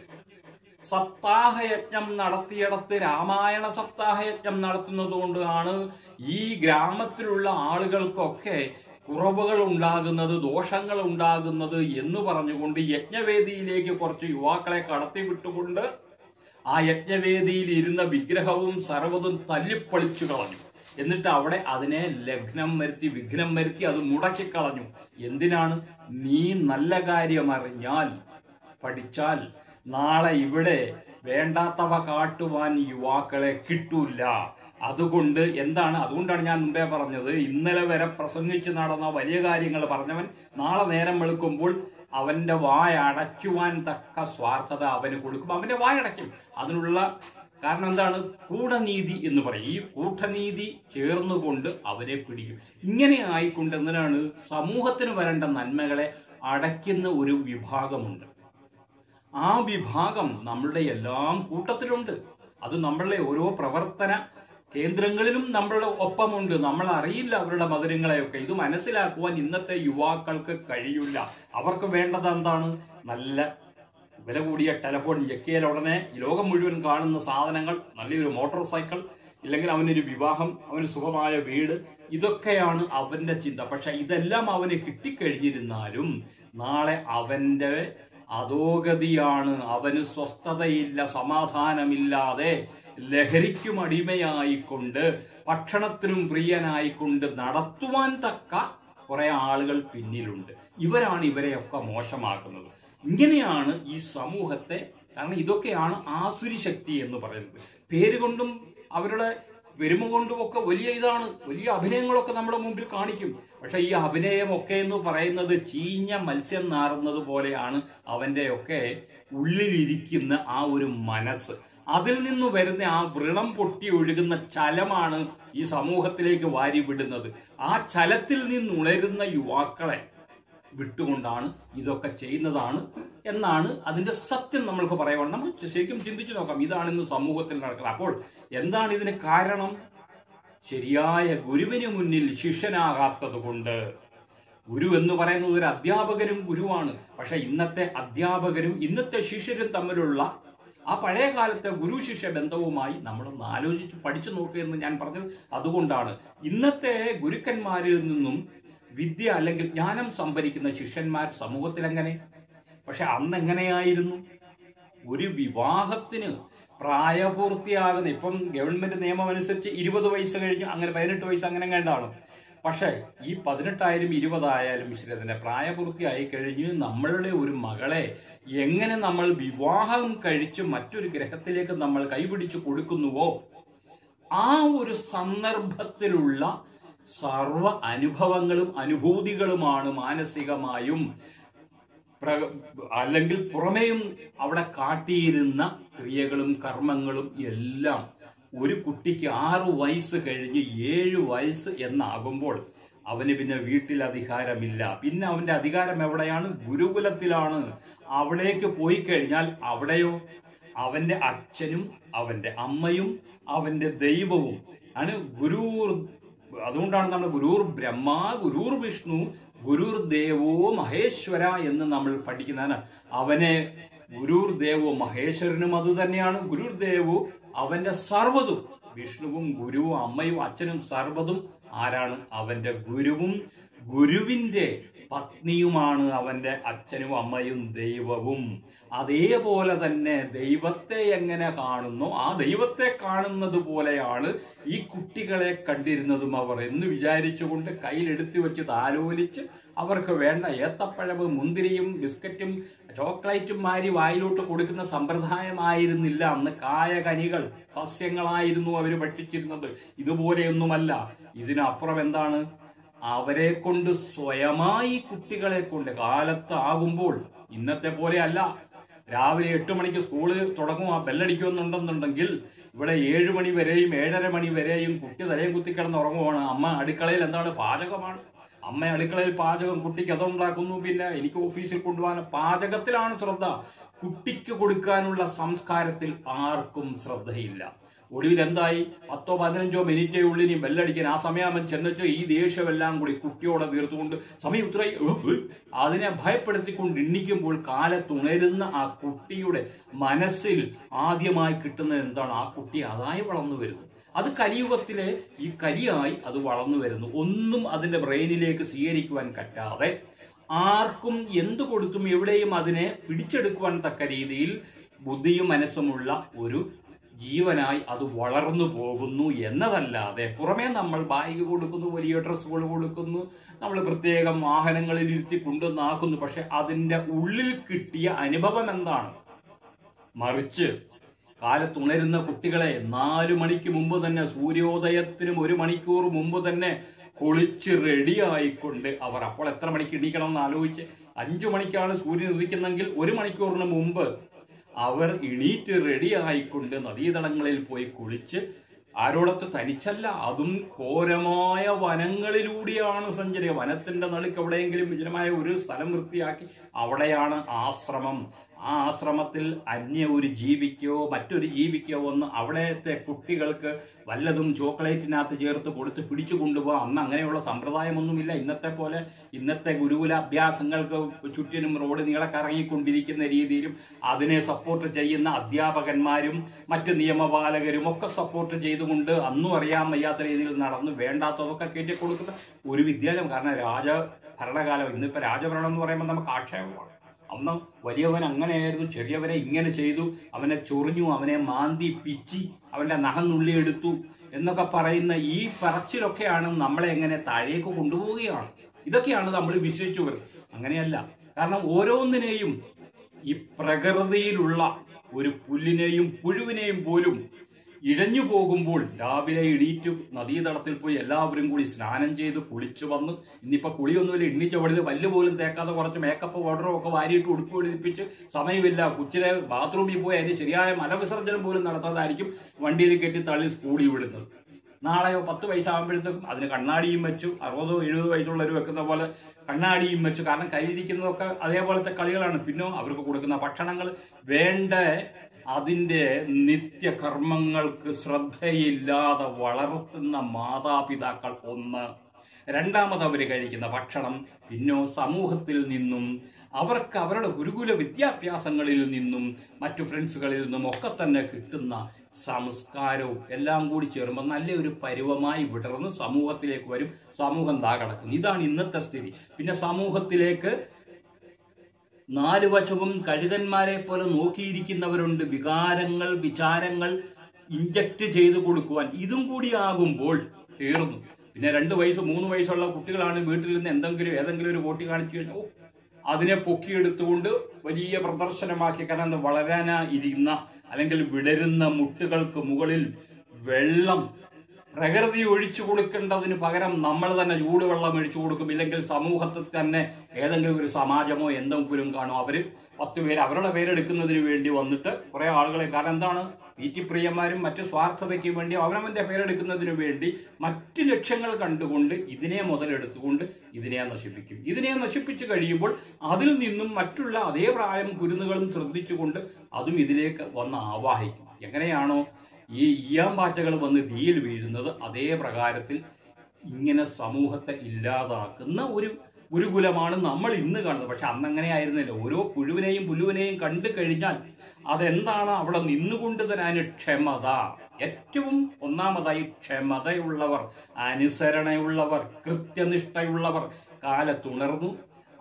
സപ്താഹയജ്ഞം നടത്തിയിടത്ത് രാമായണ സപ്താഹയജ്ഞം നടത്തുന്നത് കൊണ്ടാണ് ഈ ഗ്രാമത്തിലുള്ള ആളുകൾക്കൊക്കെ കുറവുകൾ ഉണ്ടാകുന്നത് ദോഷങ്ങൾ ഉണ്ടാകുന്നത് എന്ന് പറഞ്ഞുകൊണ്ട് യജ്ഞവേദിയിലേക്ക് കുറച്ച് യുവാക്കളെ കടത്തിവിട്ടുകൊണ്ട് ആ യജ്ഞവേദിയിൽ ഇരുന്ന വിഗ്രഹവും സർവ്വതും തല്ലിപ്പളിച്ചു കളഞ്ഞു എന്നിട്ട് അവിടെ അതിനെ ലഗ്നം വരുത്തി വിഘ്നം വരുത്തി അത് മുടക്കിക്കളഞ്ഞു എന്തിനാണ് നീ നല്ല കാര്യം അറിഞ്ഞാൽ പഠിച്ചാൽ നാളെ ഇവിടെ വേണ്ടാത്തവ കാട്ടുവാൻ യുവാക്കളെ കിട്ടൂല അതുകൊണ്ട് എന്താണ് അതുകൊണ്ടാണ് ഞാൻ മുമ്പേ പറഞ്ഞത് ഇന്നലെ വരെ പ്രസംഗിച്ച് നടന്ന വലിയ കാര്യങ്ങൾ പറഞ്ഞവൻ നാളെ നേരം വെളുക്കുമ്പോൾ അവന്റെ വായ അടയ്ക്കുവാൻ തക്ക സ്വാർത്ഥത അവന് കൊടുക്കും അവന്റെ വായ അടയ്ക്കും അതിനുള്ള കാരണം എന്താണ് കൂടനീതി എന്ന് പറയും ഈ കൂട്ടനീതി ചേർന്നുകൊണ്ട് അവരെ പിടിക്കും ഇങ്ങനെ ആയിക്കൊണ്ട് എന്തിനാണ് സമൂഹത്തിന് വരേണ്ട നന്മകളെ അടയ്ക്കുന്ന ഒരു വിഭാഗമുണ്ട് ആ വിഭാഗം നമ്മളുടെ എല്ലാം കൂട്ടത്തിലുണ്ട് അത് നമ്മളുടെ ഓരോ പ്രവർത്തന കേന്ദ്രങ്ങളിലും നമ്മളുടെ ഒപ്പമുണ്ട് നമ്മൾ അറിയില്ല അവരുടെ മധുരങ്ങളെയൊക്കെ ഇത് മനസ്സിലാക്കുവാൻ ഇന്നത്തെ യുവാക്കൾക്ക് കഴിയില്ല അവർക്ക് വേണ്ടത് എന്താണ് നല്ല വില കൂടിയ ടെലഫോൺ ഞെക്കിയാൽ ഉടനെ ഈ ലോകം മുഴുവൻ കാണുന്ന സാധനങ്ങൾ നല്ലൊരു മോട്ടോർ സൈക്കിൾ ഇല്ലെങ്കിൽ അവനൊരു വിവാഹം അവന് സുഖമായ വീട് ഇതൊക്കെയാണ് അവന്റെ ചിന്ത പക്ഷെ ഇതെല്ലാം അവന് കിട്ടിക്കഴിഞ്ഞിരുന്നാലും നാളെ അവന്റെ അധോഗതിയാണ് അവന് സ്വസ്ഥതയില്ല സമാധാനമില്ലാതെ ലഹരിക്കും അടിമയായിക്കൊണ്ട് ഭക്ഷണത്തിനും പ്രിയനായിക്കൊണ്ട് നടത്തുവാൻ തക്ക കുറെ ആളുകൾ പിന്നിലുണ്ട് ഇവരാണ് ഇവരെയൊക്കെ മോശമാക്കുന്നത് ഇങ്ങനെയാണ് ഈ സമൂഹത്തെ കാരണം ഇതൊക്കെയാണ് ആസുരി ശക്തി എന്ന് പറയുന്നത് പേര് കൊണ്ടും അവരുടെ പെരുമ കൊണ്ടും ഒക്കെ വലിയ ഇതാണ് വലിയ അഭിനയങ്ങളൊക്കെ നമ്മുടെ മുമ്പിൽ കാണിക്കും പക്ഷെ ഈ അഭിനയമൊക്കെ എന്ന് പറയുന്നത് ചീഞ്ഞ മത്സ്യം നാറുന്നത് പോലെയാണ് അവന്റെ ഒക്കെ ഉള്ളിലിരിക്കുന്ന ആ ഒരു മനസ്സ് അതിൽ നിന്ന് വരുന്ന ആ വ്രണം പൊട്ടി ഒഴുകുന്ന ചലമാണ് ഈ സമൂഹത്തിലേക്ക് വാരി വിടുന്നത് ആ ചലത്തിൽ നിന്നുണരുന്ന യുവാക്കളെ വിട്ടുകൊണ്ടാണ് ഇതൊക്കെ ചെയ്യുന്നതാണ് എന്നാണ് അതിന്റെ സത്യം നമ്മൾക്ക് പറയുവാൻ നമ്മൾ ശരിക്കും ചിന്തിച്ചു നോക്കാം ഇതാണ് ഇന്ന് സമൂഹത്തിൽ നടക്കുന്നത് അപ്പോൾ എന്താണ് ഇതിന് കാരണം ശരിയായ ഗുരുവിന് മുന്നിൽ ശിഷ്യനാകാത്തത് കൊണ്ട് ഗുരു എന്ന് പറയുന്നത് ഒരു അധ്യാപകനും ഗുരുവാണ് പക്ഷെ ഇന്നത്തെ അധ്യാപകരും ഇന്നത്തെ ശിഷ്യരും തമ്മിലുള്ള ആ പഴയ കാലത്തെ ഗുരു ശിഷ്യ ബന്ധവുമായി നമ്മളൊന്ന് ആലോചിച്ച് പഠിച്ചു നോക്കുക എന്ന് ഞാൻ പറഞ്ഞത് അതുകൊണ്ടാണ് ഇന്നത്തെ ഗുരുക്കന്മാരിൽ നിന്നും വിദ്യ അല്ലെങ്കിൽ ജ്ഞാനം സംഭരിക്കുന്ന ശിഷ്യന്മാർ സമൂഹത്തിൽ എങ്ങനെ പക്ഷെ അന്ന് എങ്ങനെയായിരുന്നു ഒരു വിവാഹത്തിന് പ്രായപൂർത്തിയാകുന്ന ഇപ്പം ഗവൺമെന്റ് നിയമം അനുസരിച്ച് ഇരുപത് വയസ്സ് കഴിഞ്ഞ് അങ്ങനെ പതിനെട്ട് വയസ്സ് അങ്ങനെ കണ്ടാണ് പക്ഷേ ഈ പതിനെട്ടായാലും ഇരുപതായാലും ശരി അതിന്റെ പ്രായപൂർത്തിയായി കഴിഞ്ഞ് നമ്മളുടെ ഒരു മകളെ എങ്ങനെ നമ്മൾ വിവാഹം കഴിച്ച് മറ്റൊരു ഗ്രഹത്തിലേക്ക് നമ്മൾ കൈപിടിച്ച് കൊടുക്കുന്നുവോ ആ ഒരു സന്ദർഭത്തിലുള്ള സർവ അനുഭവങ്ങളും അനുഭൂതികളുമാണ് മാനസികമായും പ്ര- അല്ലെങ്കിൽ പുറമേയും അവിടെ കാട്ടിയിരുന്ന ക്രിയകളും കർമ്മങ്ങളും എല്ലാം ഒരു കുട്ടിക്ക് ആറു വയസ്സ് കഴിഞ്ഞ് ഏഴ് വയസ്സ് എന്നാകുമ്പോൾ അവന് പിന്നെ വീട്ടിൽ അധികാരമില്ല പിന്നെ അവന്റെ അധികാരം എവിടെയാണ് ഗുരുകുലത്തിലാണ് അവിടേക്ക് പോയി കഴിഞ്ഞാൽ അവിടെയോ അവന്റെ അച്ഛനും അവന്റെ അമ്മയും അവന്റെ ദൈവവും ആണ് ഗുരൂർ അതുകൊണ്ടാണ് നമ്മൾ ഗുരൂർ ബ്രഹ്മ ഗുരൂർ വിഷ്ണു ഗുരൂർ ദേവോ മഹേശ്വര എന്ന് നമ്മൾ പഠിക്കുന്നതാണ് അവനെ ഗുരൂർ ദേവോ മഹേശ്വരനും അത് തന്നെയാണ് ഗുരൂർ ദേവു അവന്റെ സർവ്വതും വിഷ്ണുവും ഗുരുവും അമ്മയും അച്ഛനും സർവ്വതും ആരാണ് അവന്റെ ഗുരുവും ഗുരുവിന്റെ പത്നിയുമാണ് അവന്റെ അച്ഛനും അമ്മയും ദൈവവും അതേപോലെ തന്നെ ദൈവത്തെ എങ്ങനെ കാണുന്നു ആ ദൈവത്തെ കാണുന്നത് പോലെയാണ് ഈ കുട്ടികളെ കണ്ടിരുന്നതും അവർ എന്ന് വിചാരിച്ചുകൊണ്ട് കയ്യിലെടുത്തു വെച്ച് താലോലിച്ച് അവർക്ക് വേണ്ട ഏത്തപ്പഴവും മുന്തിരിയും ബിസ്ക്കറ്റും ചോക്ലേറ്റും മാരി വായിലോട്ട് കൊടുക്കുന്ന സമ്പ്രദായമായിരുന്നില്ല അന്ന് കായകനികൾ സസ്യങ്ങളായിരുന്നു അവർ ഭക്ഷിച്ചിരുന്നത് ഇതുപോലെയൊന്നുമല്ല ഇതിനപ്പുറം എന്താണ് അവരെ കൊണ്ട് സ്വയമായി കുട്ടികളെ കൊണ്ട് കാലത്ത് ആകുമ്പോൾ ഇന്നത്തെ പോലെയല്ല രാവിലെ എട്ട് മണിക്ക് സ്കൂള് തുടങ്ങും ആ ബെല്ലടിക്കുന്നുണ്ടെന്നുണ്ടെങ്കിൽ ഇവിടെ ഏഴ് മണി വരെയും ഏഴര മണി വരെയും കുട്ടി തലയും കുത്തിക്കിടന്ന് ഉറങ്ങുവാണ് അമ്മ അടുക്കളയിൽ എന്താണ് പാചകമാണ് അമ്മ അടുക്കളയിൽ പാചകം കുട്ടിക്ക് അതുണ്ടാക്കുന്നു പിന്നെ എനിക്ക് ഓഫീസിൽ കൊണ്ടുപോകാൻ പാചകത്തിലാണ് ശ്രദ്ധ കുട്ടിക്ക് കൊടുക്കാനുള്ള സംസ്കാരത്തിൽ ആർക്കും ശ്രദ്ധയില്ല ഒടുവിൽ എന്തായി പത്തോ പതിനഞ്ചോ മിനിറ്റേ ഉള്ളിനി ബെല്ലടിക്കാൻ ആ സമയം ചെന്നിട്ട് ഈ ദേഷ്യമെല്ലാം കൂടി കുട്ടിയോടെ തീർത്തുകൊണ്ട് സമയം ഇത്രയും ഉ, ഉ, അതിനെ ഭയപ്പെടുത്തിക്കൊണ്ട് എണ്ണിക്കുമ്പോൾ കാലത്തുണരുന്ന ആ കുട്ടിയുടെ മനസ്സിൽ ആദ്യമായി കിട്ടുന്നത് എന്താണ് ആ കുട്ടി അതായി വളർന്നു വരുന്നു അത് കലിയുഗത്തിലെ ഈ കലിയായി അത് വളർന്നു വരുന്നു ഒന്നും അതിന്റെ ബ്രെയിനിലേക്ക് സ്വീകരിക്കുവാൻ പറ്റാതെ ആർക്കും എന്തു കൊടുത്തും എവിടെയും അതിനെ പിടിച്ചെടുക്കുവാൻ തക്ക രീതിയിൽ ബുദ്ധിയും മനസ്സുമുള്ള ഒരു ജീവനായി അത് വളർന്നു പോകുന്നു എന്നതല്ലാതെ പുറമേ നമ്മൾ ബാഗ് കൊടുക്കുന്നു വലിയ ഡ്രസ്സുകൾ കൊടുക്കുന്നു നമ്മൾ പ്രത്യേകം വാഹനങ്ങളിൽ ഇരുത്തി കൊണ്ടുവന്നാക്കുന്നു പക്ഷെ അതിന്റെ ഉള്ളിൽ കിട്ടിയ അനുഭവം എന്താണ് മറിച്ച് കാലത്തുണരുന്ന കുട്ടികളെ നാലു മണിക്ക് മുമ്പ് തന്നെ സൂര്യോദയത്തിനും ഒരു മണിക്കൂർ മുമ്പ് തന്നെ കുളിച്ച് റെഡിയായിക്കൊണ്ട് അവർ അപ്പോൾ എത്ര മണിക്ക് എണീക്കണം എന്ന് ആലോചിച്ച് അഞ്ചു മണിക്കാണ് സൂര്യൻ ഉദിക്കുന്നെങ്കിൽ ഒരു മണിക്കൂറിന് മുമ്പ് അവർ എണീറ്റ് റെഡിയായിക്കൊണ്ട് നദീതടങ്ങളിൽ പോയി കുളിച്ച് ആരോടത്ത് തനിച്ചല്ല അതും ഘോരമായ വനങ്ങളിലൂടെയാണ് സഞ്ചരിക്കുക വനത്തിന്റെ നടുക്ക് എവിടെയെങ്കിലും വിജനമായ ഒരു സ്ഥലം വൃത്തിയാക്കി അവിടെയാണ് ആശ്രമം ആ ആശ്രമത്തിൽ അന്യ ഒരു ജീവിക്കോ മറ്റൊരു ജീവിക്കോ ഒന്ന് അവിടത്തെ കുട്ടികൾക്ക് വല്ലതും ചോക്ലേറ്റിനകത്ത് ചേർത്ത് കൊടുത്ത് പിടിച്ചു കൊണ്ടുപോകാം അന്ന് അങ്ങനെയുള്ള സമ്പ്രദായമൊന്നുമില്ല ഇന്നത്തെ പോലെ ഇന്നത്തെ ഗുരുകുല അഭ്യാസങ്ങൾക്ക് ചുറ്റിനും റോഡ് നീളെ കറങ്ങിക്കൊണ്ടിരിക്കുന്ന രീതിയിലും അതിനെ സപ്പോർട്ട് ചെയ്യുന്ന അധ്യാപകന്മാരും മറ്റ് നിയമപാലകരും ഒക്കെ സപ്പോർട്ട് ചെയ്തുകൊണ്ട് അന്നും അറിയാൻ വയ്യാത്ത രീതിയിൽ നടന്ന് വേണ്ടാത്തതൊക്കെ കയറ്റി കൊടുക്കുന്ന ഒരു വിദ്യാലയം കാരണം രാജ ഭരണകാലം ഇന്നിപ്പോ രാജഭരണം എന്ന് പറയുമ്പോൾ നമുക്ക് ആക്ഷേപമാണ് അന്ന് വലിയവൻ അങ്ങനെയായിരുന്നു ചെറിയവനെ ഇങ്ങനെ ചെയ്തു അവനെ ചൊറിഞ്ഞു അവനെ മാന്തി പിച്ചി അവന്റെ നഖം നുള്ളിയെടുത്തു എന്നൊക്കെ പറയുന്ന ഈ പറച്ചിലൊക്കെയാണ് നമ്മളെ എങ്ങനെ താഴേക്ക് കൊണ്ടുപോവുകയാണ് ഇതൊക്കെയാണ് നമ്മൾ വിശ്വസിച്ചു വരുന്നത് അങ്ങനെയല്ല കാരണം ഓരോന്നിനെയും ഈ പ്രകൃതിയിലുള്ള ഒരു പുല്ലിനെയും പുഴുവിനെയും പോലും ഇഴഞ്ഞു പോകുമ്പോൾ രാവിലെ എണീറ്റ് നദീതടത്തിൽ പോയി എല്ലാവരും കൂടി സ്നാനം ചെയ്ത് കുളിച്ചു വന്ന് ഇന്നിപ്പോ കുളിയൊന്നുമില്ല എണ്ണിച്ചവടിൽ പല്ല് പോലും തേക്കാതെ കുറച്ച് മേക്കപ്പ് പൗഡറും ഒക്കെ വാരിയിട്ട് ഉടുപ്പ് പിടിപ്പിച്ച് സമയമില്ല കൊച്ചിലെ ബാത്റൂമിൽ പോയി അതിന് ശരിയായ മലവിസർജനം പോലും നടത്താതായിരിക്കും വണ്ടിയിൽ കെട്ടി തള്ളി സ്കൂളിൽ വിടുന്നത് നാളെയോ പത്ത് വയസ്സാകുമ്പോഴത്തേക്കും അതിന് കണ്ണാടിയും വെച്ചു അറുപതോ എഴുപതോ വയസ്സുള്ളവർ വെക്കുന്ന പോലെ കണ്ണാടിയും വെച്ചു കാരണം കയ്യിലിരിക്കുന്നതൊക്കെ അതേപോലത്തെ കളികളാണ് പിന്നെ അവർക്ക് കൊടുക്കുന്ന ഭക്ഷണങ്ങൾ വേണ്ട അതിന്റെ നിത്യകർമ്മങ്ങൾക്ക് ശ്രദ്ധയില്ലാതെ വളർത്തുന്ന മാതാപിതാക്കൾ ഒന്ന് രണ്ടാമത് അവർ കഴിക്കുന്ന ഭക്ഷണം പിന്നോ സമൂഹത്തിൽ നിന്നും അവർക്ക് അവരുടെ ഗുരുകുല വിദ്യാഭ്യാസങ്ങളിൽ നിന്നും മറ്റു ഫ്രണ്ട്സുകളിൽ നിന്നും ഒക്കെ തന്നെ കിട്ടുന്ന സംസ്കാരവും എല്ലാം കൂടി ചേരുമ്പോൾ നല്ലൊരു പരുവമായി വിടർന്ന് സമൂഹത്തിലേക്ക് വരും സമൂഹം താ കിടക്കുന്നു ഇതാണ് ഇന്നത്തെ സ്ഥിതി പിന്നെ സമൂഹത്തിലേക്ക് നാല് വശവും കഴുകന്മാരെ പോലെ നോക്കിയിരിക്കുന്നവരുണ്ട് വികാരങ്ങൾ വിചാരങ്ങൾ ഇഞ്ചക്ട് ചെയ്ത് കൊടുക്കുവാൻ ഇതും കൂടി ആകുമ്പോൾ തീർന്നു പിന്നെ രണ്ട് വയസ്സ് മൂന്ന് വയസ്സുള്ള കുട്ടികളാണ് വീട്ടിൽ നിന്ന് എന്തെങ്കിലും ഏതെങ്കിലും ഒരു കോട്ടി കാണിച്ചു കഴിഞ്ഞാൽ ഓ അതിനെ പൊക്കിയെടുത്തുകൊണ്ട് വലിയ പ്രദർശനമാക്കി കാരണം അത് വളരാനാ ഇരുന്ന അല്ലെങ്കിൽ വിടരുന്ന മുട്ടുകൾക്ക് മുകളിൽ വെള്ളം പ്രകൃതി ഒഴിച്ചു കൊടുക്കേണ്ടതിന് പകരം നമ്മൾ തന്നെ ചൂടുവെള്ളം ഒഴിച്ചു കൊടുക്കും ഇല്ലെങ്കിൽ സമൂഹത്തിൽ തന്നെ ഏതെങ്കിലും ഒരു സമാജമോ എന്തെങ്കിലും കാണും അവര് പത്ത് പേര് അവരുടെ പേരെടുക്കുന്നതിന് വേണ്ടി വന്നിട്ട് കുറെ ആളുകളെ കാരണം എന്താണ് തീറ്റിപ്രിയന്മാരും മറ്റു സ്വാർത്ഥതയ്ക്ക് വേണ്ടി അവനവന്റെ പേരെടുക്കുന്നതിന് വേണ്ടി മറ്റ് ലക്ഷ്യങ്ങൾ കണ്ടുകൊണ്ട് ഇതിനെ മുതലെടുത്തുകൊണ്ട് ഇതിനെ നശിപ്പിക്കും ഇതിനെ നശിപ്പിച്ചു കഴിയുമ്പോൾ അതിൽ നിന്നും മറ്റുള്ള അതേ പ്രായം കുരുന്നുകളും ശ്രദ്ധിച്ചുകൊണ്ട് അതും ഇതിലേക്ക് വന്ന് ആവാഹിക്കും എങ്ങനെയാണോ ഈ ഈയാമ്പാറ്റകൾ വന്ന് തീയിൽ വീഴുന്നത് അതേ പ്രകാരത്തിൽ ഇങ്ങനെ സമൂഹത്തെ ഇല്ലാതാക്കുന്ന ഒരു ഗുരുകുലമാണ് നമ്മൾ ഇന്ന് കാണുന്നത് പക്ഷെ അന്ന് അങ്ങനെ ആയിരുന്നില്ല ഓരോ പുഴുവിനെയും പുല്ലുവിനെയും കണ്ടു കഴിഞ്ഞാൽ അതെന്താണ് അവിടെ നിന്നുകൊണ്ട് തരാൻ ക്ഷമത ഏറ്റവും ഒന്നാമതായി ക്ഷമതയുള്ളവർ അനുസരണയുള്ളവർ കൃത്യനിഷ്ഠയുള്ളവർ കാലത്തുണർന്നു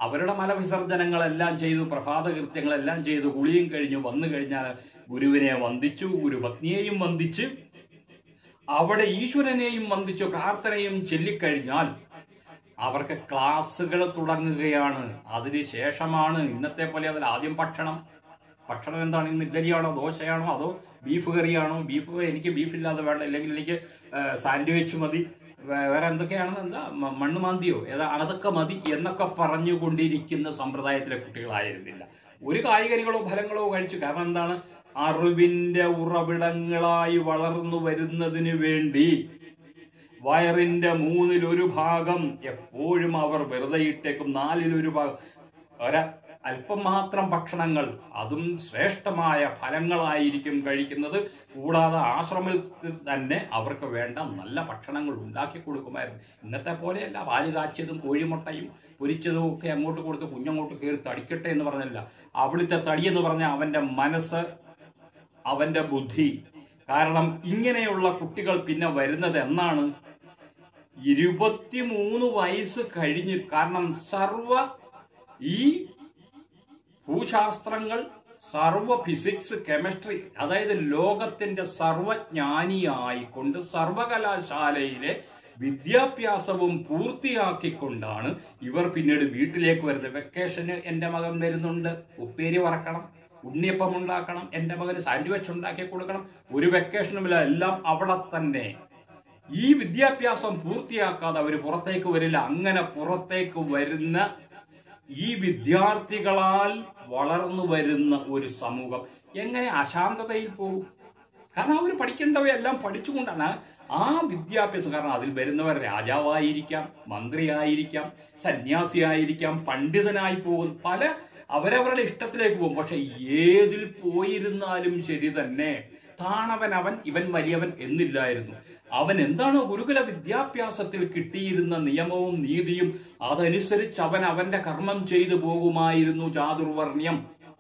അവരുടെ മലവിസർജനങ്ങളെല്ലാം ചെയ്തു പ്രഭാത കൃത്യങ്ങളെല്ലാം ചെയ്തു കുളിയും കഴിഞ്ഞു വന്നു കഴിഞ്ഞാൽ ഗുരുവിനെ വന്ദിച്ചു ഗുരുപത്നിയെയും വന്ദിച്ച് അവിടെ ഈശ്വരനെയും വന്ദിച്ചു പ്രാർത്ഥനയും ചൊല്ലിക്കഴിഞ്ഞാൽ അവർക്ക് ക്ലാസ്സുകൾ തുടങ്ങുകയാണ് അതിനുശേഷമാണ് ഇന്നത്തെ പോലെ അതിൽ ആദ്യം ഭക്ഷണം ഭക്ഷണം എന്താണ് ഇന്ന് ഇഡ്ഡലിയാണോ ദോശയാണോ അതോ ബീഫ് കറിയാണോ ബീഫ് എനിക്ക് ബീഫ് ഇല്ലാതെ വേണ്ട ഇല്ലെങ്കിൽ എനിക്ക് സാൻഡ്വിച്ച് മതി വേ- വേറെ എന്തൊക്കെയാണെന്ന് എന്താ മ- മണ്ണ് മാന്തിയോ ഏതാ അതൊക്കെ മതി എന്നൊക്കെ പറഞ്ഞുകൊണ്ടിരിക്കുന്ന സമ്പ്രദായത്തിലെ കുട്ടികളായിരുന്നില്ല ഒരു കായികനികളോ ഫലങ്ങളോ കഴിച്ചു കാരണം എന്താണ് അറിവിന്റെ ഉറവിടങ്ങളായി വളർന്നു വരുന്നതിന് വേണ്ടി വയറിന്റെ മൂന്നിലൊരു ഭാഗം എപ്പോഴും അവർ വെറുതെ ഇട്ടേക്കും നാലിലൊരു ഭാഗം ഒര അല്പം മാത്രം ഭക്ഷണങ്ങൾ അതും ശ്രേഷ്ഠമായ ഫലങ്ങളായിരിക്കും കഴിക്കുന്നത് കൂടാതെ ആശ്രമത്തിൽ തന്നെ അവർക്ക് വേണ്ട നല്ല ഭക്ഷണങ്ങൾ ഉണ്ടാക്കി കൊടുക്കുമായിരുന്നു ഇന്നത്തെ പോലെയല്ല പാല് കാച്ചിയതും കോഴിമുട്ടയും പൊരിച്ചതും ഒക്കെ അങ്ങോട്ട് കൊടുത്ത് കുഞ്ഞങ്ങോട്ട് കയറി തടിക്കട്ടെ എന്ന് പറഞ്ഞല്ല അവിടുത്തെ തടി എന്ന് പറഞ്ഞാൽ അവന്റെ മനസ്സ് അവന്റെ ബുദ്ധി കാരണം ഇങ്ങനെയുള്ള കുട്ടികൾ പിന്നെ വരുന്നത് എന്നാണ് ഇരുപത്തിമൂന്ന് വയസ്സ് കഴിഞ്ഞ് കാരണം സർവ ഈ ഭൂശാസ്ത്രങ്ങൾ സർവ ഫിസിക്സ് കെമിസ്ട്രി അതായത് ലോകത്തിന്റെ സർവജ്ഞാനിയായിക്കൊണ്ട് സർവകലാശാലയിലെ വിദ്യാഭ്യാസവും പൂർത്തിയാക്കിക്കൊണ്ടാണ് ഇവർ പിന്നീട് വീട്ടിലേക്ക് വരുന്നത് വെക്കേഷന് എന്റെ മകൻ വരുന്നുണ്ട് ഉപ്പേരി വറക്കണം ഉണ്ണിയപ്പം ഉണ്ടാക്കണം എന്റെ മകന് സാൻഡ്വിച്ച് ഉണ്ടാക്കി കൊടുക്കണം ഒരു വെക്കേഷനുമില്ല എല്ലാം അവിടെ തന്നെ ഈ വിദ്യാഭ്യാസം പൂർത്തിയാക്കാതെ അവർ പുറത്തേക്ക് വരില്ല അങ്ങനെ പുറത്തേക്ക് വരുന്ന ഈ വിദ്യാർത്ഥികളാൽ വളർന്നു വരുന്ന ഒരു സമൂഹം എങ്ങനെ അശാന്തതയിൽ പോകും കാരണം അവർ പഠിക്കേണ്ടവയെല്ലാം പഠിച്ചുകൊണ്ടാണ് ആ വിദ്യാഭ്യാസം കാരണം അതിൽ വരുന്നവർ രാജാവായിരിക്കാം മന്ത്രിയായിരിക്കാം സന്യാസിയായിരിക്കാം പണ്ഡിതനായി പോകും പല അവരവരുടെ ഇഷ്ടത്തിലേക്ക് പോകും പക്ഷെ ഏതിൽ പോയിരുന്നാലും ശരി തന്നെ താണവൻ അവൻ ഇവൻ വലിയവൻ എന്നില്ലായിരുന്നു അവൻ എന്താണോ ഗുരുകുല വിദ്യാഭ്യാസത്തിൽ കിട്ടിയിരുന്ന നിയമവും നീതിയും അതനുസരിച്ച് അവൻ അവന്റെ കർമ്മം ചെയ്തു പോകുമായിരുന്നു ചാതുർവർണ്ണ്യം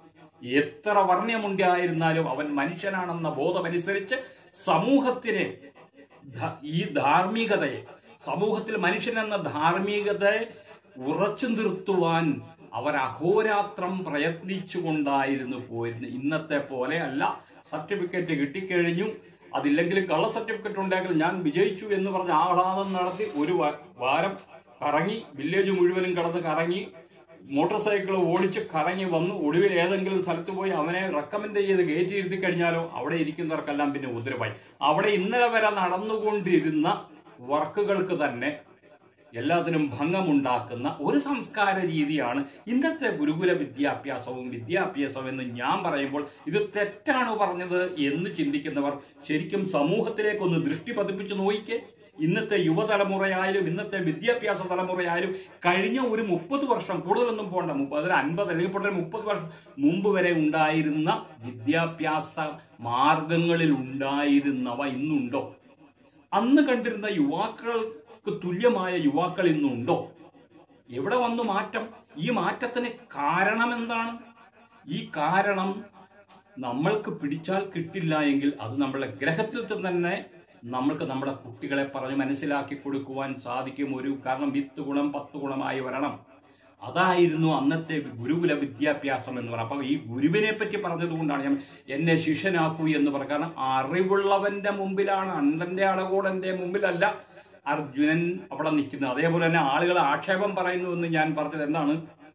എത്ര വർണ്ണ്യമുണ്ടായിരുന്നാലും അവൻ മനുഷ്യനാണെന്ന ബോധമനുസരിച്ച് സമൂഹത്തിനെ ധ- ഈ ധാർമ്മികതയെ സമൂഹത്തിൽ മനുഷ്യൻ എന്ന ധാർമ്മികതയെ ഉറച്ചു നിർത്തുവാൻ അവർ അഹോരാത്രം പ്രയത്നിച്ചുകൊണ്ടായിരുന്നു പോയിരുന്നത് ഇന്നത്തെ പോലെ അല്ല സർട്ടിഫിക്കറ്റ് കിട്ടിക്കഴിഞ്ഞു അതില്ലെങ്കിലും കള്ള സർട്ടിഫിക്കറ്റ് ഉണ്ടെങ്കിൽ ഞാൻ വിജയിച്ചു എന്ന് പറഞ്ഞ് ആഹ്ലാദം നടത്തി ഒരു വ- വാരം കറങ്ങി വില്ലേജ് മുഴുവനും കടന്ന് കറങ്ങി മോട്ടോർ സൈക്കിൾ ഓടിച്ച് കറങ്ങി വന്നു ഒടുവിൽ ഏതെങ്കിലും സ്ഥലത്ത് പോയി അവനെ റെക്കമെൻഡ് ചെയ്ത് കയറ്റി ഇരുത്തി കഴിഞ്ഞാലോ അവിടെ ഇരിക്കുന്നവർക്കെല്ലാം പിന്നെ ഉത്തരവായി അവിടെ ഇന്നലെ വരെ നടന്നുകൊണ്ടിരുന്ന വർക്കുകൾക്ക് തന്നെ എല്ലാത്തിനും ഭംഗമുണ്ടാക്കുന്ന ഒരു സംസ്കാര രീതിയാണ് ഇന്നത്തെ ഗുരുകുല വിദ്യാഭ്യാസവും വിദ്യാഭ്യാസവും എന്ന് ഞാൻ പറയുമ്പോൾ ഇത് തെറ്റാണ് പറഞ്ഞത് എന്ന് ചിന്തിക്കുന്നവർ ശരിക്കും സമൂഹത്തിലേക്കൊന്ന് ദൃഷ്ടി പതിപ്പിച്ച് നോക്കിക്കേ ഇന്നത്തെ യുവതലമുറയായാലും ഇന്നത്തെ വിദ്യാഭ്യാസ തലമുറയായാലും കഴിഞ്ഞ ഒരു മുപ്പത് വർഷം കൂടുതലൊന്നും പോകണ്ട മുപ്പത് അൻപത് അല്ലെങ്കിൽ ഇപ്പോൾ ഒരു മുപ്പത് വർഷം മുമ്പ് വരെ ഉണ്ടായിരുന്ന വിദ്യാഭ്യാസ മാർഗങ്ങളിൽ ഉണ്ടായിരുന്നവ ഇന്നുണ്ടോ അന്ന് കണ്ടിരുന്ന യുവാക്കൾക്ക് തുല്യമായ യുവാക്കൾ ഇന്നുണ്ടോ എവിടെ വന്നു മാറ്റം ഈ മാറ്റത്തിന് കാരണം എന്താണ് ഈ കാരണം നമ്മൾക്ക് പിടിച്ചാൽ കിട്ടില്ല എങ്കിൽ അത് നമ്മളെ ഗ്രഹത്തിൽ തന്നെ നമ്മൾക്ക് നമ്മുടെ കുട്ടികളെ പറഞ്ഞ് മനസ്സിലാക്കി കൊടുക്കുവാൻ സാധിക്കും ഒരു കാരണം വിത്ത് ഗുണം പത്ത് ഗുണമായി വരണം അതായിരുന്നു അന്നത്തെ ഗുരുകുല വിദ്യാഭ്യാസം എന്ന് പറയുന്നത് അപ്പൊ ഈ ഗുരുവിനെ പറ്റി പറഞ്ഞത് കൊണ്ടാണ് ഞാൻ എന്നെ ശിഷ്യനാക്കൂ എന്ന് പറയുക കാരണം അറിവുള്ളവന്റെ മുമ്പിലാണ് അണ്ടന്റെ അടകോടന്റെ മുമ്പിലല്ല അർജുനൻ അവിടെ നിൽക്കുന്നത് അതേപോലെ തന്നെ ആളുകൾ ആക്ഷേപം പറയുന്നു എന്ന് ഞാൻ പറഞ്ഞത് എന്താണ്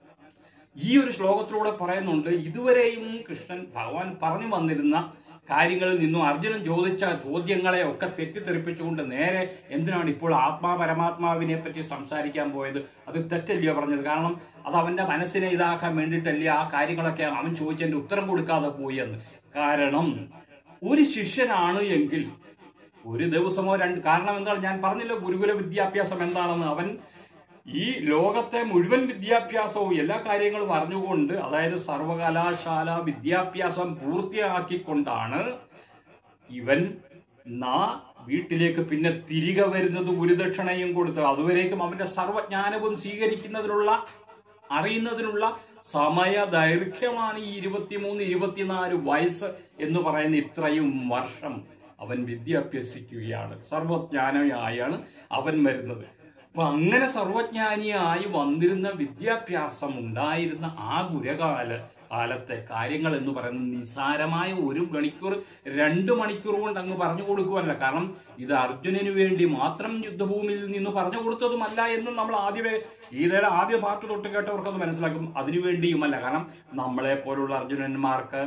ഈ ഒരു ശ്ലോകത്തിലൂടെ പറയുന്നുണ്ട് ഇതുവരെയും കൃഷ്ണൻ ഭഗവാൻ പറഞ്ഞു വന്നിരുന്ന കാര്യങ്ങളിൽ നിന്നും അർജുനൻ ചോദിച്ച ചോദ്യങ്ങളെ ഒക്കെ തെറ്റിദ്ധരിപ്പിച്ചുകൊണ്ട് നേരെ എന്തിനാണ് ഇപ്പോൾ ആത്മാ പരമാത്മാവിനെ പറ്റി സംസാരിക്കാൻ പോയത് അത് തെറ്റല്ലയോ പറഞ്ഞത് കാരണം അത് അവന്റെ മനസ്സിനെ ഇതാക്കാൻ വേണ്ടിയിട്ടല്ലേ ആ കാര്യങ്ങളൊക്കെ അവൻ ചോദിച്ചതിന്റെ ഉത്തരം കൊടുക്കാതെ പോയി എന്ന് കാരണം ഒരു ശിഷ്യനാണ് എങ്കിൽ ഒരു ദിവസമോ രണ്ട് കാരണം എന്താണ് ഞാൻ പറഞ്ഞല്ലോ ഗുരുകുല വിദ്യാഭ്യാസം എന്താണെന്ന് അവൻ ഈ ലോകത്തെ മുഴുവൻ വിദ്യാഭ്യാസവും എല്ലാ കാര്യങ്ങളും അറിഞ്ഞുകൊണ്ട് അതായത് സർവകലാശാല വിദ്യാഭ്യാസം പൂർത്തിയാക്കിക്കൊണ്ടാണ് ഇവൻ നാ വീട്ടിലേക്ക് പിന്നെ തിരികെ വരുന്നത് ഗുരുദക്ഷിണയും കൊടുത്ത് അതുവരേക്കും അവന്റെ സർവജ്ഞാനവും സ്വീകരിക്കുന്നതിനുള്ള അറിയുന്നതിനുള്ള സമയ ദൈർഘ്യമാണ് ഈ ഇരുപത്തിമൂന്ന് ഇരുപത്തിനാല് വയസ്സ് എന്ന് പറയുന്ന ഇത്രയും വർഷം അവൻ വിദ്യ അഭ്യസിക്കുകയാണ് സർവജ്ഞാനമായാണ് അവൻ വരുന്നത് അപ്പൊ അങ്ങനെ സർവജ്ഞാനിയായി വന്നിരുന്ന വിദ്യാഭ്യാസം ഉണ്ടായിരുന്ന ആ ഗുരകാല കാലത്തെ കാര്യങ്ങൾ എന്ന് പറയുന്നത് നിസാരമായ ഒരു മണിക്കൂർ രണ്ട് മണിക്കൂർ കൊണ്ട് അങ്ങ് പറഞ്ഞു കൊടുക്കുവല്ല കാരണം ഇത് അർജുനന് വേണ്ടി മാത്രം യുദ്ധഭൂമിയിൽ നിന്ന് പറഞ്ഞു കൊടുത്തതുമല്ല എന്ന് നമ്മൾ ആദ്യമേ ഗീതയുടെ ആദ്യ പാർട്ട് തൊട്ട് കേട്ടവർക്കത് മനസ്സിലാക്കും അതിനു വേണ്ടിയുമല്ല കാരണം നമ്മളെ പോലുള്ള അർജുനന്മാർക്ക്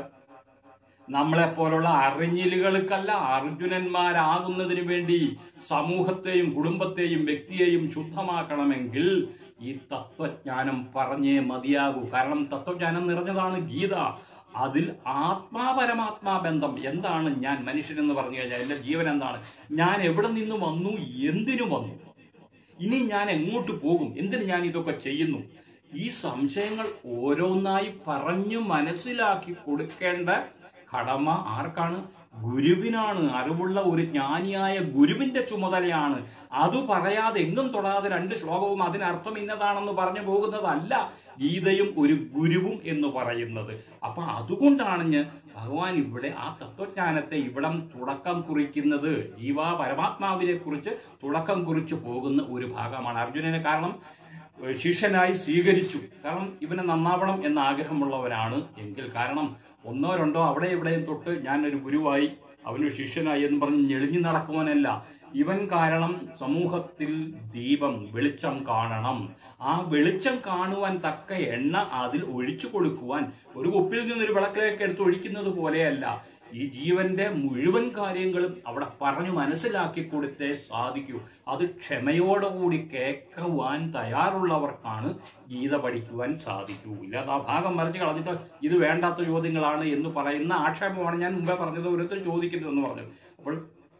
നമ്മളെ പോലുള്ള അറിഞ്ഞിലുകൾക്കല്ല അർജുനന്മാരാകുന്നതിന് വേണ്ടി സമൂഹത്തെയും കുടുംബത്തെയും വ്യക്തിയെയും ശുദ്ധമാക്കണമെങ്കിൽ ഈ തത്വജ്ഞാനം പറഞ്ഞേ മതിയാകൂ കാരണം തത്വജ്ഞാനം നിറഞ്ഞതാണ് ഗീത അതിൽ ആത്മാപരമാത്മാ ബന്ധം എന്താണ് ഞാൻ മനുഷ്യൻ എന്ന് പറഞ്ഞു കഴിഞ്ഞാൽ എന്റെ ജീവൻ എന്താണ് ഞാൻ എവിടെ നിന്ന് വന്നു എന്തിനു വന്നു ഇനി ഞാൻ എങ്ങോട്ട് പോകും എന്തിന് ഞാൻ ഇതൊക്കെ ചെയ്യുന്നു ഈ സംശയങ്ങൾ ഓരോന്നായി പറഞ്ഞു മനസ്സിലാക്കി കൊടുക്കേണ്ട കടമ ആർക്കാണ് ഗുരുവിനാണ് അറിവുള്ള ഒരു ജ്ഞാനിയായ ഗുരുവിന്റെ ചുമതലയാണ് അത് പറയാതെ എങ്ങും തൊടാതെ രണ്ട് ശ്ലോകവും അതിനർത്ഥം ഇന്നതാണെന്ന് പറഞ്ഞു പോകുന്നതല്ല ഗീതയും ഒരു ഗുരുവും എന്ന് പറയുന്നത് അപ്പൊ അതുകൊണ്ടാണ് ഞാൻ ഭഗവാൻ ഇവിടെ ആ തത്വജ്ഞാനത്തെ ഇവിടം തുടക്കം കുറിക്കുന്നത് ജീവ പരമാത്മാവിനെ കുറിച്ച് തുടക്കം കുറിച്ച് പോകുന്ന ഒരു ഭാഗമാണ് അർജുനന് കാരണം ഏഹ് ശിഷ്യനായി സ്വീകരിച്ചു കാരണം ഇവന് നന്നാവണം എന്ന ആഗ്രഹമുള്ളവനാണ് എങ്കിൽ കാരണം ഒന്നോ രണ്ടോ അവിടെ ഇവിടെയും തൊട്ട് ഞാൻ ഒരു ഗുരുവായി അവനൊരു ശിഷ്യനായി എന്ന് പറഞ്ഞ് ഞെളിഞ്ഞു നടക്കുവാനല്ല ഇവൻ കാരണം സമൂഹത്തിൽ ദീപം വെളിച്ചം കാണണം ആ വെളിച്ചം കാണുവാൻ തക്ക എണ്ണ അതിൽ ഒഴിച്ചു കൊടുക്കുവാൻ ഒരു കുപ്പിൽ നിന്നൊരു വിളക്കിലേക്ക് എടുത്ത് ഒഴിക്കുന്നത് പോലെയല്ല ഈ ജീവന്റെ മുഴുവൻ കാര്യങ്ങളും അവിടെ പറഞ്ഞു മനസ്സിലാക്കി കൊടുത്തേ സാധിക്കൂ അത് ക്ഷമയോടുകൂടി കേൾക്കുവാൻ തയ്യാറുള്ളവർക്കാണ് ഗീത പഠിക്കുവാൻ സാധിക്കൂ ഇല്ലാതെ ആ ഭാഗം വരച്ച് കളഞ്ഞിട്ട് ഇത് വേണ്ടാത്ത ചോദ്യങ്ങളാണ് എന്ന് പറയുന്ന ആക്ഷേപമാണ് ഞാൻ മുമ്പേ പറഞ്ഞത് ഓരോരുത്തർ ചോദിക്കരുത് എന്ന് പറഞ്ഞത് അപ്പോൾ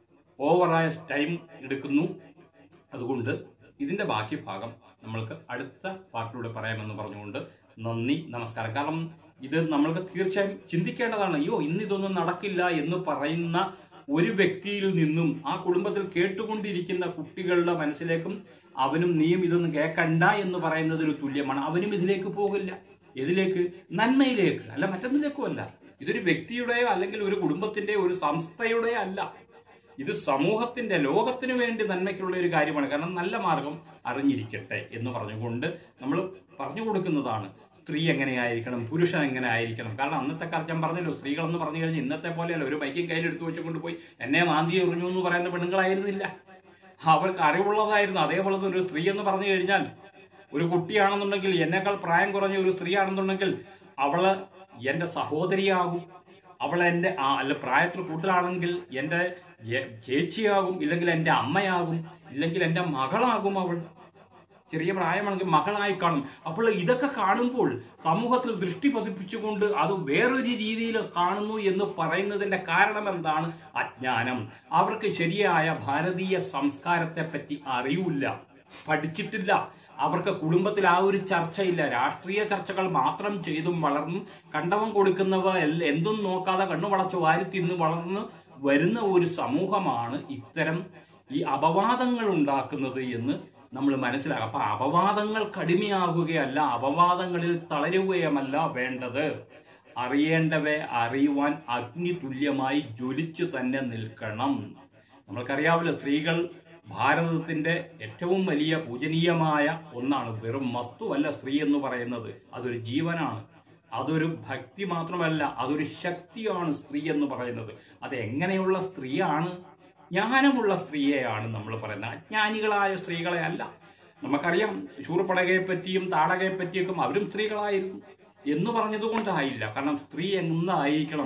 ഓവറായ ടൈം എടുക്കുന്നു അതുകൊണ്ട് ഇതിന്റെ ബാക്കി ഭാഗം നമ്മൾക്ക് അടുത്ത പാർട്ടിലൂടെ പറയാമെന്ന് പറഞ്ഞുകൊണ്ട് നന്ദി നമസ്കാരം കാരണം ഇത് നമ്മൾക്ക് തീർച്ചയായും ചിന്തിക്കേണ്ടതാണ് അയ്യോ ഇന്ന് ഇതൊന്നും നടക്കില്ല എന്ന് പറയുന്ന ഒരു വ്യക്തിയിൽ നിന്നും ആ കുടുംബത്തിൽ കേട്ടുകൊണ്ടിരിക്കുന്ന കുട്ടികളുടെ മനസ്സിലേക്കും അവനും നീയും ഇതൊന്നും കേൾക്കണ്ട എന്ന് പറയുന്നത് ഒരു തുല്യമാണ് അവനും ഇതിലേക്ക് പോകില്ല എതിലേക്ക് നന്മയിലേക്ക് അല്ല മറ്റൊന്നിലേക്കും അല്ല ഇതൊരു വ്യക്തിയുടെയോ അല്ലെങ്കിൽ ഒരു കുടുംബത്തിന്റെയോ ഒരു സംസ്ഥയുടെയോ അല്ല ഇത് സമൂഹത്തിന്റെ ലോകത്തിന് വേണ്ടി നന്മയ്ക്കുള്ള ഒരു കാര്യമാണ് കാരണം നല്ല മാർഗം അറിഞ്ഞിരിക്കട്ടെ എന്ന് പറഞ്ഞുകൊണ്ട് നമ്മൾ പറഞ്ഞു കൊടുക്കുന്നതാണ് സ്ത്രീ എങ്ങനെയായിരിക്കണം പുരുഷൻ എങ്ങനെ ആയിരിക്കണം കാരണം അന്നത്തെ കാലത്ത് ഞാൻ പറഞ്ഞല്ലോ സ്ത്രീകൾ എന്ന് പറഞ്ഞു കഴിഞ്ഞാൽ ഇന്നത്തെ പോലെയല്ല ഒരു ബൈക്കും കയ്യിൽ എടുത്തു വെച്ചുകൊണ്ട് പോയി എന്നെ മാന്തി എറിഞ്ഞു എന്ന് പറയുന്ന പെണ്ണുങ്ങളായിരുന്നില്ല അവർക്ക് അറിവുള്ളതായിരുന്നു അതേപോലെ തന്നെ ഒരു സ്ത്രീ എന്ന് പറഞ്ഞു കഴിഞ്ഞാൽ ഒരു കുട്ടിയാണെന്നുണ്ടെങ്കിൽ എന്നേക്കാൾ പ്രായം കുറഞ്ഞ ഒരു സ്ത്രീ ആണെന്നുണ്ടെങ്കിൽ അവള് എന്റെ സഹോദരിയാകും അവൾ എന്റെ ആ, അല്ല പ്രായത്തിൽ കൂടുതലാണെങ്കിൽ എന്റെ ജെ- ചേച്ചിയാകും ഇല്ലെങ്കിൽ എന്റെ അമ്മയാകും ഇല്ലെങ്കിൽ എന്റെ മകളാകും അവൾ ചെറിയ പ്രായമാണെങ്കിൽ മകളായി കാണും അപ്പോൾ ഇതൊക്കെ കാണുമ്പോൾ സമൂഹത്തിൽ ദൃഷ്ടി പതിപ്പിച്ചുകൊണ്ട് അത് വേറൊരു രീതിയിൽ കാണുന്നു എന്ന് പറയുന്നതിന്റെ കാരണം എന്താണ് അജ്ഞാനം അവർക്ക് ശരിയായ ഭാരതീയ സംസ്കാരത്തെ പറ്റി അറിയില്ല പഠിച്ചിട്ടില്ല അവർക്ക് കുടുംബത്തിൽ ആ ഒരു ചർച്ചയില്ല രാഷ്ട്രീയ ചർച്ചകൾ മാത്രം ചെയ്തും വളർന്നും കണ്ടവൻ കൊടുക്കുന്നവ എല്ല- എന്തും നോക്കാതെ കണ്ണു വളച്ചു വാരി തിന്ന് വളർന്ന് വരുന്ന ഒരു സമൂഹമാണ് ഇത്തരം ഈ അപവാദങ്ങൾ ഉണ്ടാക്കുന്നത് എന്ന് നമ്മൾ മനസ്സിലാക്കുക അപ്പൊ അപവാദങ്ങൾ കടുമയാകുകയല്ല അപവാദങ്ങളിൽ തളരുകയുമല്ല വേണ്ടത് അറിയേണ്ടവയെ അറിയുവാൻ അഗ്നി തുല്യമായി ജ്വലിച്ചു തന്നെ നിൽക്കണം നമ്മൾക്കറിയാമല്ലോ സ്ത്രീകൾ ഭാരതത്തിന്റെ ഏറ്റവും വലിയ പൂജനീയമായ ഒന്നാണ് വെറും വസ്തുവല്ല സ്ത്രീ എന്ന് പറയുന്നത് അതൊരു ജീവനാണ് അതൊരു ഭക്തി മാത്രമല്ല അതൊരു ശക്തിയാണ് സ്ത്രീ എന്ന് പറയുന്നത് അത് എങ്ങനെയുള്ള സ്ത്രീയാണ് ജ്ഞാനമുള്ള സ്ത്രീയെയാണ് നമ്മൾ പറയുന്നത് അജ്ഞാനികളായ സ്ത്രീകളെ അല്ല നമുക്കറിയാം ശൂർപ്പടകയെ പറ്റിയും താടകയെ പറ്റിയൊക്കെ അവരും സ്ത്രീകളായിരുന്നു എന്ന് പറഞ്ഞതുകൊണ്ടായില്ല കാരണം സ്ത്രീ എന്തായിരിക്കണം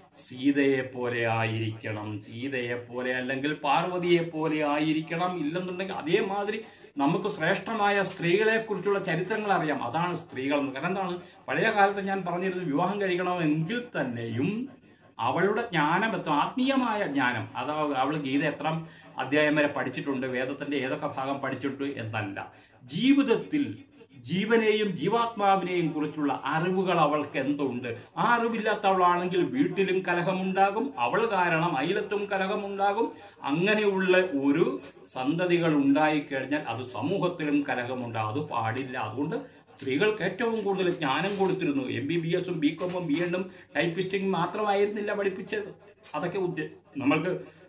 സീതയെ പോലെ ആയിരിക്കണം സീതയെ പോലെ അല്ലെങ്കിൽ പാർവതിയെ പോലെ ആയിരിക്കണം ഇല്ലെന്നുണ്ടെങ്കിൽ അതേമാതിരി നമുക്ക് ശ്രേഷ്ഠമായ സ്ത്രീകളെ കുറിച്ചുള്ള ചരിത്രങ്ങൾ അറിയാം അതാണ് സ്ത്രീകൾ എന്ന് കാരണം എന്താണ് പഴയ കാലത്ത് ഞാൻ പറഞ്ഞിരുന്നു വിവാഹം കഴിക്കണമെങ്കിൽ തന്നെയും അവളുടെ ജ്ഞാനം എത്ര ആത്മീയമായ ജ്ഞാനം അത് അവൾ ഗീത എത്ര അധ്യായം വരെ പഠിച്ചിട്ടുണ്ട് വേദത്തിന്റെ ഏതൊക്കെ ഭാഗം പഠിച്ചിട്ടുണ്ട് എന്നല്ല ജീവിതത്തിൽ ജീവനെയും ജീവാത്മാവിനെയും കുറിച്ചുള്ള അറിവുകൾ അവൾക്ക് എന്തുണ്ട് ആ അറിവില്ലാത്തവളാണെങ്കിൽ വീട്ടിലും കലഹമുണ്ടാകും അവൾ കാരണം അയലത്തും കലഹമുണ്ടാകും അങ്ങനെയുള്ള ഒരു സന്തതികൾ ഉണ്ടായിക്കഴിഞ്ഞാൽ അത് സമൂഹത്തിലും കലഹമുണ്ടാകും അത് പാടില്ല അതുകൊണ്ട് സ്ത്രീകൾക്ക് ഏറ്റവും കൂടുതൽ ജ്ഞാനം കൊടുത്തിരുന്നു എം ബി ബി എസും ബി കോമും ബി എഡും ടൈപ്പിസ്റ്റിംഗ് മാത്രമായിരുന്നില്ല പഠിപ്പിച്ചത് അതൊക്കെ ഉദ്ദേ- നമ്മൾക്ക്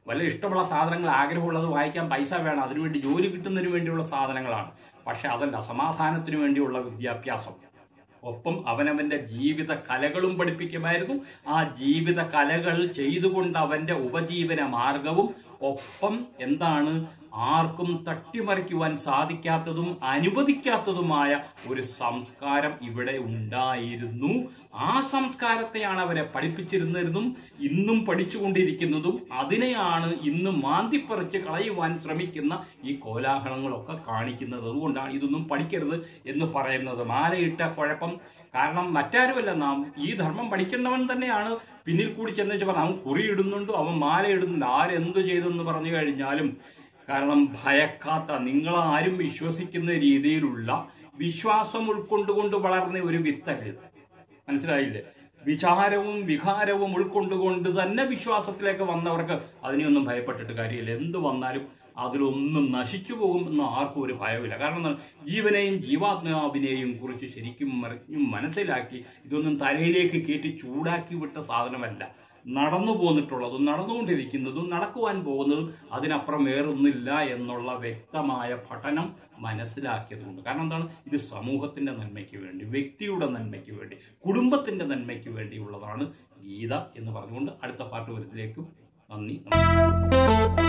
വല്ല ഇഷ്ടമുള്ള സാധനങ്ങൾ ആഗ്രഹമുള്ളത് വായിക്കാൻ പൈസ വേണം അതിനുവേണ്ടി ജോലി കിട്ടുന്നതിന് വേണ്ടിയുള്ള സാധനങ്ങളാണ് പക്ഷെ അതല്ല സമാധാനത്തിന് വേണ്ടിയുള്ള വിദ്യാഭ്യാസം ഒപ്പം അവനവന്റെ ജീവിത കലകളും പഠിപ്പിക്കുമായിരുന്നു ആ ജീവിത കലകൾ ചെയ്തുകൊണ്ട് അവന്റെ ഉപജീവന മാർഗവും ഒപ്പം എന്താണ് ആർക്കും തട്ടിമറിക്കുവാൻ സാധിക്കാത്തതും അനുവദിക്കാത്തതുമായ ഒരു സംസ്കാരം ഇവിടെ ഉണ്ടായിരുന്നു ആ സംസ്കാരത്തെയാണ് അവരെ പഠിപ്പിച്ചിരുന്നതും ഇന്നും പഠിച്ചുകൊണ്ടിരിക്കുന്നതും അതിനെയാണ് ഇന്ന് മാന്തിപ്പറിച്ച് കളയുവാൻ ശ്രമിക്കുന്ന ഈ കോലാഹലങ്ങളൊക്കെ കാണിക്കുന്നത് അതുകൊണ്ടാണ് ഇതൊന്നും പഠിക്കരുത് എന്ന് പറയുന്നത് മാലയിട്ട കുഴപ്പം കാരണം മറ്റാരുമല്ല നാം ഈ ധർമ്മം പഠിക്കേണ്ടവൻ തന്നെയാണ് പിന്നിൽ കൂടി ചെന്ന് വെച്ച് പറഞ്ഞാൽ അവൻ കുറി ഇടുന്നുണ്ട് അവൻ മാല ഇടുന്നുണ്ട് ആരെന്തു ചെയ്തെന്ന് പറഞ്ഞു കഴിഞ്ഞാലും കാരണം ഭയക്കാത്ത നിങ്ങളാരും വിശ്വസിക്കുന്ന രീതിയിലുള്ള വിശ്വാസം ഉൾക്കൊണ്ടുകൊണ്ട് വളർന്ന ഒരു വിത്തല്ലിത് മനസ്സിലായില്ലേ വിചാരവും വികാരവും ഉൾക്കൊണ്ടുകൊണ്ട് തന്നെ വിശ്വാസത്തിലേക്ക് വന്നവർക്ക് അതിനെയൊന്നും ഭയപ്പെട്ടിട്ട് കാര്യമില്ല എന്ത് വന്നാലും അതിലൊന്നും നശിച്ചു പോകുമെന്ന് ആർക്കും ഒരു ഭയമില്ല കാരണം എന്താണ്? ജീവനെയും ജീവാത്മാവിനെയും കുറിച്ച് ശരിക്കും മറിഞ്ഞും മനസ്സിലാക്കി ഇതൊന്നും തലയിലേക്ക് കയറ്റി ചൂടാക്കി വിട്ട സാധനമല്ല നടന്നു പോന്നിട്ടുള്ളതും നടന്നുകൊണ്ടിരിക്കുന്നതും നടക്കുവാൻ പോകുന്നതും അതിനപ്പുറം വേറൊന്നില്ല എന്നുള്ള വ്യക്തമായ പഠനം മനസ്സിലാക്കിയതുകൊണ്ട് കാരണം എന്താണ് ഇത് സമൂഹത്തിന്റെ നന്മയ്ക്ക് വേണ്ടി വ്യക്തിയുടെ നന്മയ്ക്ക് വേണ്ടി കുടുംബത്തിന്റെ നന്മയ്ക്ക് വേണ്ടിയുള്ളതാണ് ഗീത എന്ന് പറഞ്ഞുകൊണ്ട് അടുത്ത പാട്ട് വരത്തിലേക്കും നന്ദി നമസ്കാരം